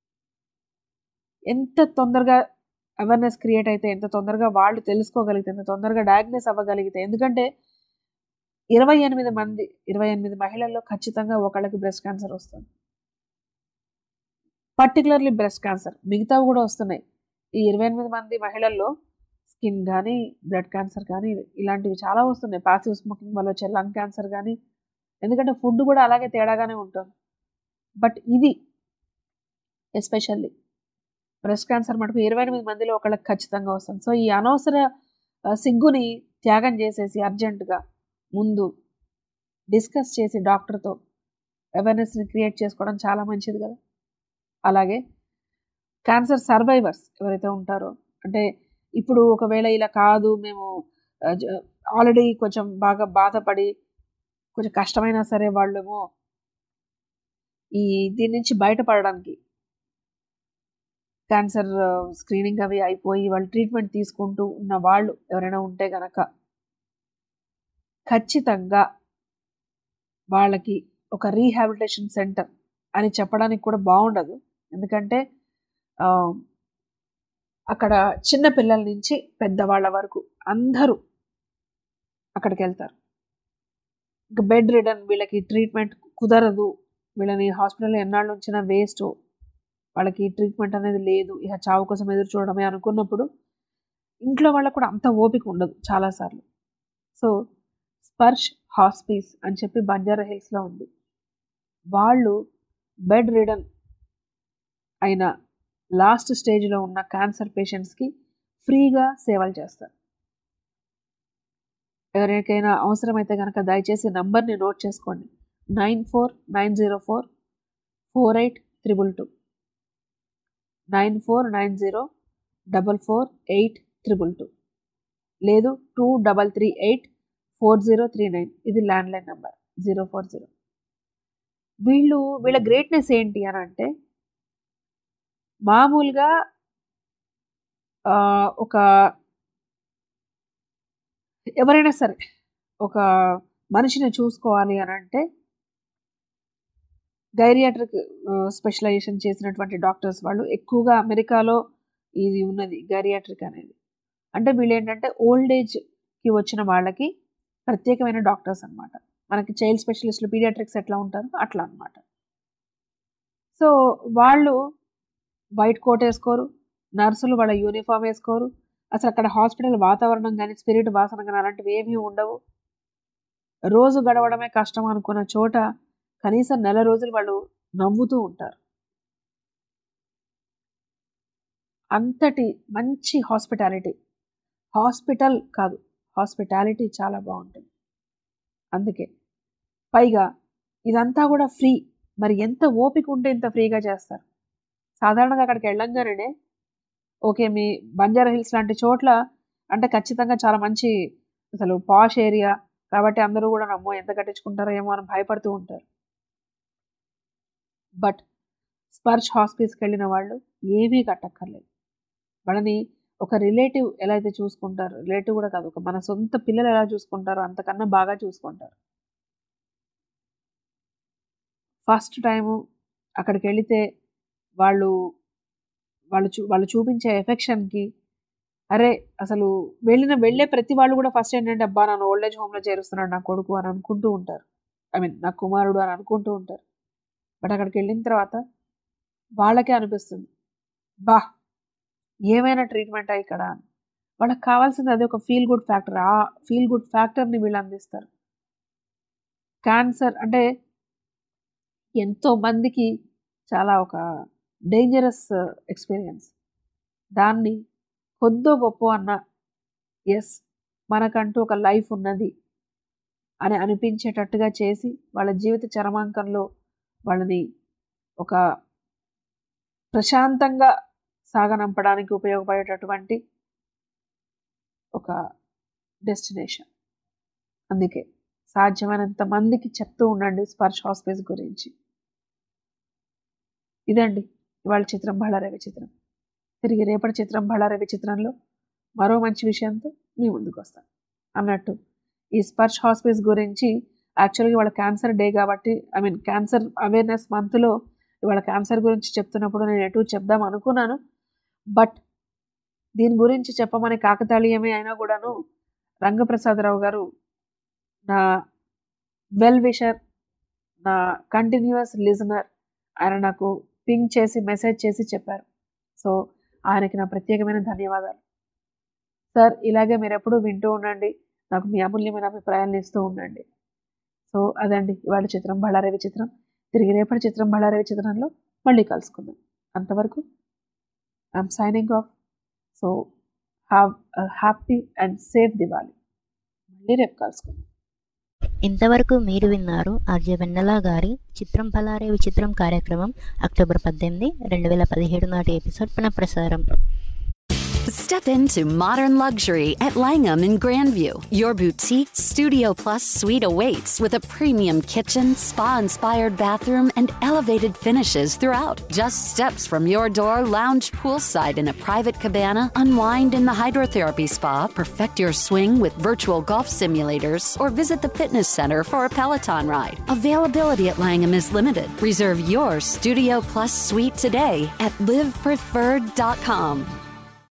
ఎంత తొందరగా అవేర్నెస్ క్రియేట్ అయితే ఎంత తొందరగా వాళ్ళు తెలుసుకోగలిగితే ఎంత తొందరగా డయాగ్నోస్ అవ్వగలిగితే ఎందుకంటే ఇరవై ఎనిమిది మంది ఇరవై ఎనిమిది మహిళల్లో ఖచ్చితంగా ఒకళ్ళకి బ్రెస్ట్ క్యాన్సర్ వస్తుంది పర్టికులర్లీ బ్రెస్ట్ క్యాన్సర్ మిగతావి కూడా వస్తున్నాయి ఈ ఇరవై ఎనిమిది మంది మహిళల్లో స్కిన్ కానీ బ్లడ్ క్యాన్సర్ కానీ ఇలాంటివి చాలా వస్తున్నాయి పాసివ్ స్మోకింగ్ వల్ల వచ్చే లంగ్ క్యాన్సర్ కానీ ఎందుకంటే ఫుడ్ కూడా అలాగే తేడాగానే ఉంటుంది బట్ ఇది ఎస్పెషల్లీ బ్రెస్ట్ క్యాన్సర్ మటుకు ఇరవై ఎనిమిది మందిలో ఒకళ్ళకి ఖచ్చితంగా వస్తుంది సో ఈ అనవసర ఆ, సిగ్గుని త్యాగం చేసేసి అర్జెంటుగా ముందు డిస్కస్ చేసి డాక్టర్తో అవేర్నెస్ని క్రియేట్ చేసుకోవడం చాలా మంచిది కదా అలాగే క్యాన్సర్ సర్వైవర్స్ ఎవరైతే ఉంటారో అంటే ఇప్పుడు ఒకవేళ ఇలా కాదు మేము ఆల్రెడీ కొంచెం బాగా బాధపడి కొంచెం కష్టమైనా సరే వాళ్ళేమో ఈ దీని నుంచి బయటపడడానికి క్యాన్సర్ స్క్రీనింగ్ అవి అయిపోయి వాళ్ళు ట్రీట్మెంట్ తీసుకుంటూ ఉన్న వాళ్ళు ఎవరైనా ఉంటే గనక ఖచ్చితంగా వాళ్ళకి ఒక రీహాబిలిటేషన్ సెంటర్ అని చెప్పడానికి కూడా బాగుండదు ఎందుకంటే ఆ, అక్కడ చిన్న పిల్లల నుంచి పెద్దవాళ్ళ వరకు అందరూ అక్కడికి వెళ్తారు ఇంకా బెడ్ రిడన్ వీళ్ళకి ట్రీట్మెంట్ కుదరదు వీళ్ళని హాస్పిటల్లో ఎన్నాళ్ళు ఉంచినా వేస్ట్ వాళ్ళకి ట్రీట్మెంట్ అనేది లేదు ఇక చావు కోసం ఎదురు చూడడమే అనుకున్నప్పుడు ఇంట్లో వాళ్ళకు కూడా అంత ఓపిక ఉండదు చాలాసార్లు సో స్పర్శ్ హాస్పీస్ అని చెప్పి బంజారా హిల్స్లో ఉంది వాళ్ళు బెడ్ రిడన్ అయిన లాస్ట్ స్టేజ్లో ఉన్న క్యాన్సర్ పేషెంట్స్కి ఫ్రీగా సేవలు చేస్తారు ఎవరికైనా అవసరమైతే కనుక దయచేసి నంబర్ని నోట్ చేసుకోండి nine four nine zero four four eight triple two nine four nine zero double four eight triple two లేదు two double three eight four zero three nine ఇది landline number zero four zero వీళ్ళు వీళ్ళ గ్రేట్నెస్ ఏంటి అని అంటే మామూలుగా ఆ, ఒక ఎవరైనా సరే ఒక మనిషిని చూసుకోవాలి అని అంటే గైరియాట్రిక్ స్పెషలైజేషన్ చేసినటువంటి డాక్టర్స్ వాళ్ళు ఎక్కువగా అమెరికాలో ఇది ఉన్నది గైరియాట్రిక్ అనేది అంటే వీళ్ళు ఏంటంటే ఓల్డ్ ఏజ్కి వచ్చిన వాళ్ళకి ప్రత్యేకమైన డాక్టర్స్ అన్నమాట మనకి చైల్డ్ స్పెషలిస్టులు పీడియాట్రిక్స్ ఎట్లా ఉంటారో అట్లా అన్నమాట సో వాళ్ళు వైట్ కోట్ వేసుకోరు నర్సులు వాళ్ళ యూనిఫామ్ వేసుకోరు అసలు అక్కడ హాస్పిటల్ వాతావరణం కానీ స్పిరిట్ వాసన కానీ అలాంటివి ఏమీ ఉండవు రోజు గడవడమే కష్టం అనుకున్న చోట కనీసం నెల రోజులు వాళ్ళు నవ్వుతూ ఉంటారు అంతటి మంచి హాస్పిటాలిటీ హాస్పిటల్ కాదు హాస్పిటాలిటీ చాలా బాగుంటుంది అందుకే పైగా ఇదంతా కూడా ఫ్రీ మరి ఎంత ఓపిక ఉంటే ఇంత ఫ్రీగా చేస్తారు సాధారణంగా అక్కడికి వెళ్ళంగానే ఓకే మీ బంజారా హిల్స్ లాంటి చోట్ల అంటే ఖచ్చితంగా చాలా మంచి అసలు పాష్ ఏరియా కాబట్టి అందరూ కూడా నమ్మో ఎంత కట్టించుకుంటారో ఏమో అని భయపడుతూ ఉంటారు బట్ స్పర్శ్ హాస్పిటల్స్కి వెళ్ళిన వాళ్ళు ఏమీ కట్టక్కర్లేదు వాళ్ళని ఒక రిలేటివ్ ఎలా అయితే చూసుకుంటారు రిలేటివ్ కూడా కాదు ఒక మన సొంత పిల్లలు ఎలా చూసుకుంటారో అంతకన్నా బాగా చూసుకుంటారు ఫస్ట్ టైము అక్కడికి వెళితే వాళ్ళు వాళ్ళు చూ వాళ్ళు చూపించే ఎఫెక్షన్కి అరే అసలు వెళ్ళిన వెళ్ళే ప్రతి వాళ్ళు కూడా ఫస్ట్ ఏంటంటే అబ్బా నన్ను ఓల్డ్ ఏజ్ హోమ్లో చేరుస్తున్నాడు నా కొడుకు అని అనుకుంటూ ఉంటారు ఐ మీన్ నా కుమారుడు అని అనుకుంటూ ఉంటారు బట్ అక్కడికి వెళ్ళిన తర్వాత వాళ్ళకే అనిపిస్తుంది బా ఏమైనా ట్రీట్మెంటా ఇక్కడ అని వాళ్ళకి కావాల్సింది అదే ఒక ఫీల్ గుడ్ ఫ్యాక్టర్ ఆ ఫీల్ గుడ్ ఫ్యాక్టర్ని వీళ్ళు అందిస్తారు క్యాన్సర్ అంటే ఎంతో మందికి చాలా ఒక డేంజరస్ ఎక్స్పీరియన్స్ దాన్ని కొద్దో గొప్ప అన్న ఎస్ మనకంటూ ఒక లైఫ్ ఉన్నది అని అనిపించేటట్టుగా చేసి వాళ్ళ జీవిత చరమాంకంలో వాళ్ళని ఒక ప్రశాంతంగా సాగనంపడానికి ఉపయోగపడేటటువంటి ఒక డెస్టినేషన్ అందుకే సాధ్యమైనంత మందికి చెప్తూ ఉండండి స్పర్శ హాస్పిటల్స్ గురించి ఇదండి ఇవాళ చిత్రం బళ్ళారవి చిత్రం తిరిగి రేపటి చిత్రం బళ్ళారవి చిత్రంలో మరో మంచి విషయంతో మీ ముందుకు వస్తాను అన్నట్టు ఈ స్పర్శ హాస్పిటల్స్ గురించి యాక్చువల్గా ఇవాళ క్యాన్సర్ డే కాబట్టి ఐ మీన్ క్యాన్సర్ అవేర్నెస్ మంత్లో ఇవాళ క్యాన్సర్ గురించి చెప్తున్నప్పుడు నేను ఎటు చెప్దాం అనుకున్నాను బట్ దీని గురించి చెప్పమని కాకతాళీయమే అయినా కూడాను రంగప్రసాదరావు గారు నా వెల్ విషర్ నా కంటిన్యూస్ లిజనర్ ఆయన నాకు పింక్ చేసి మెసేజ్ చేసి చెప్పారు సో ఆయనకి నా ప్రత్యేకమైన ధన్యవాదాలు సార్ ఇలాగే మీరు ఎప్పుడూ వింటూ ఉండండి నాకు మీ అమూల్యమైన అభిప్రాయాలను ఇస్తూ ఉండండి సో అదండి ఇవాళ చిత్రం బళ్ళారవి చిత్రం తిరిగి రేపటి చిత్రం బళ్ళారవి చిత్రంలో మళ్ళీ కలుసుకుందాం అంతవరకు I'm signing off so have happy and safe Diwali మళ్ళీ రేపు కలుసుకుందాం ఇంతవరకు మీరు విన్నారు ఆర్జే వెన్నెల గారి చిత్రం పలారే విచిత్రం కార్యక్రమం అక్టోబర్ పద్దెనిమిది రెండు వేల పదిహేడు నాటి ఎపిసోడ్ పునఃప్రసారం Step into modern luxury at Langham in Grandview. Your boutique Studio Plus suite awaits with a premium kitchen, spa inspired bathroom, and elevated finishes throughout. Just steps from your door, lounge poolside in a private cabana, unwind in the hydrotherapy spa, perfect your swing with virtual golf simulators, or visit the fitness center for a Peloton ride. Availability at Langham is limited. Reserve your Studio Plus suite today at livepreferred.com.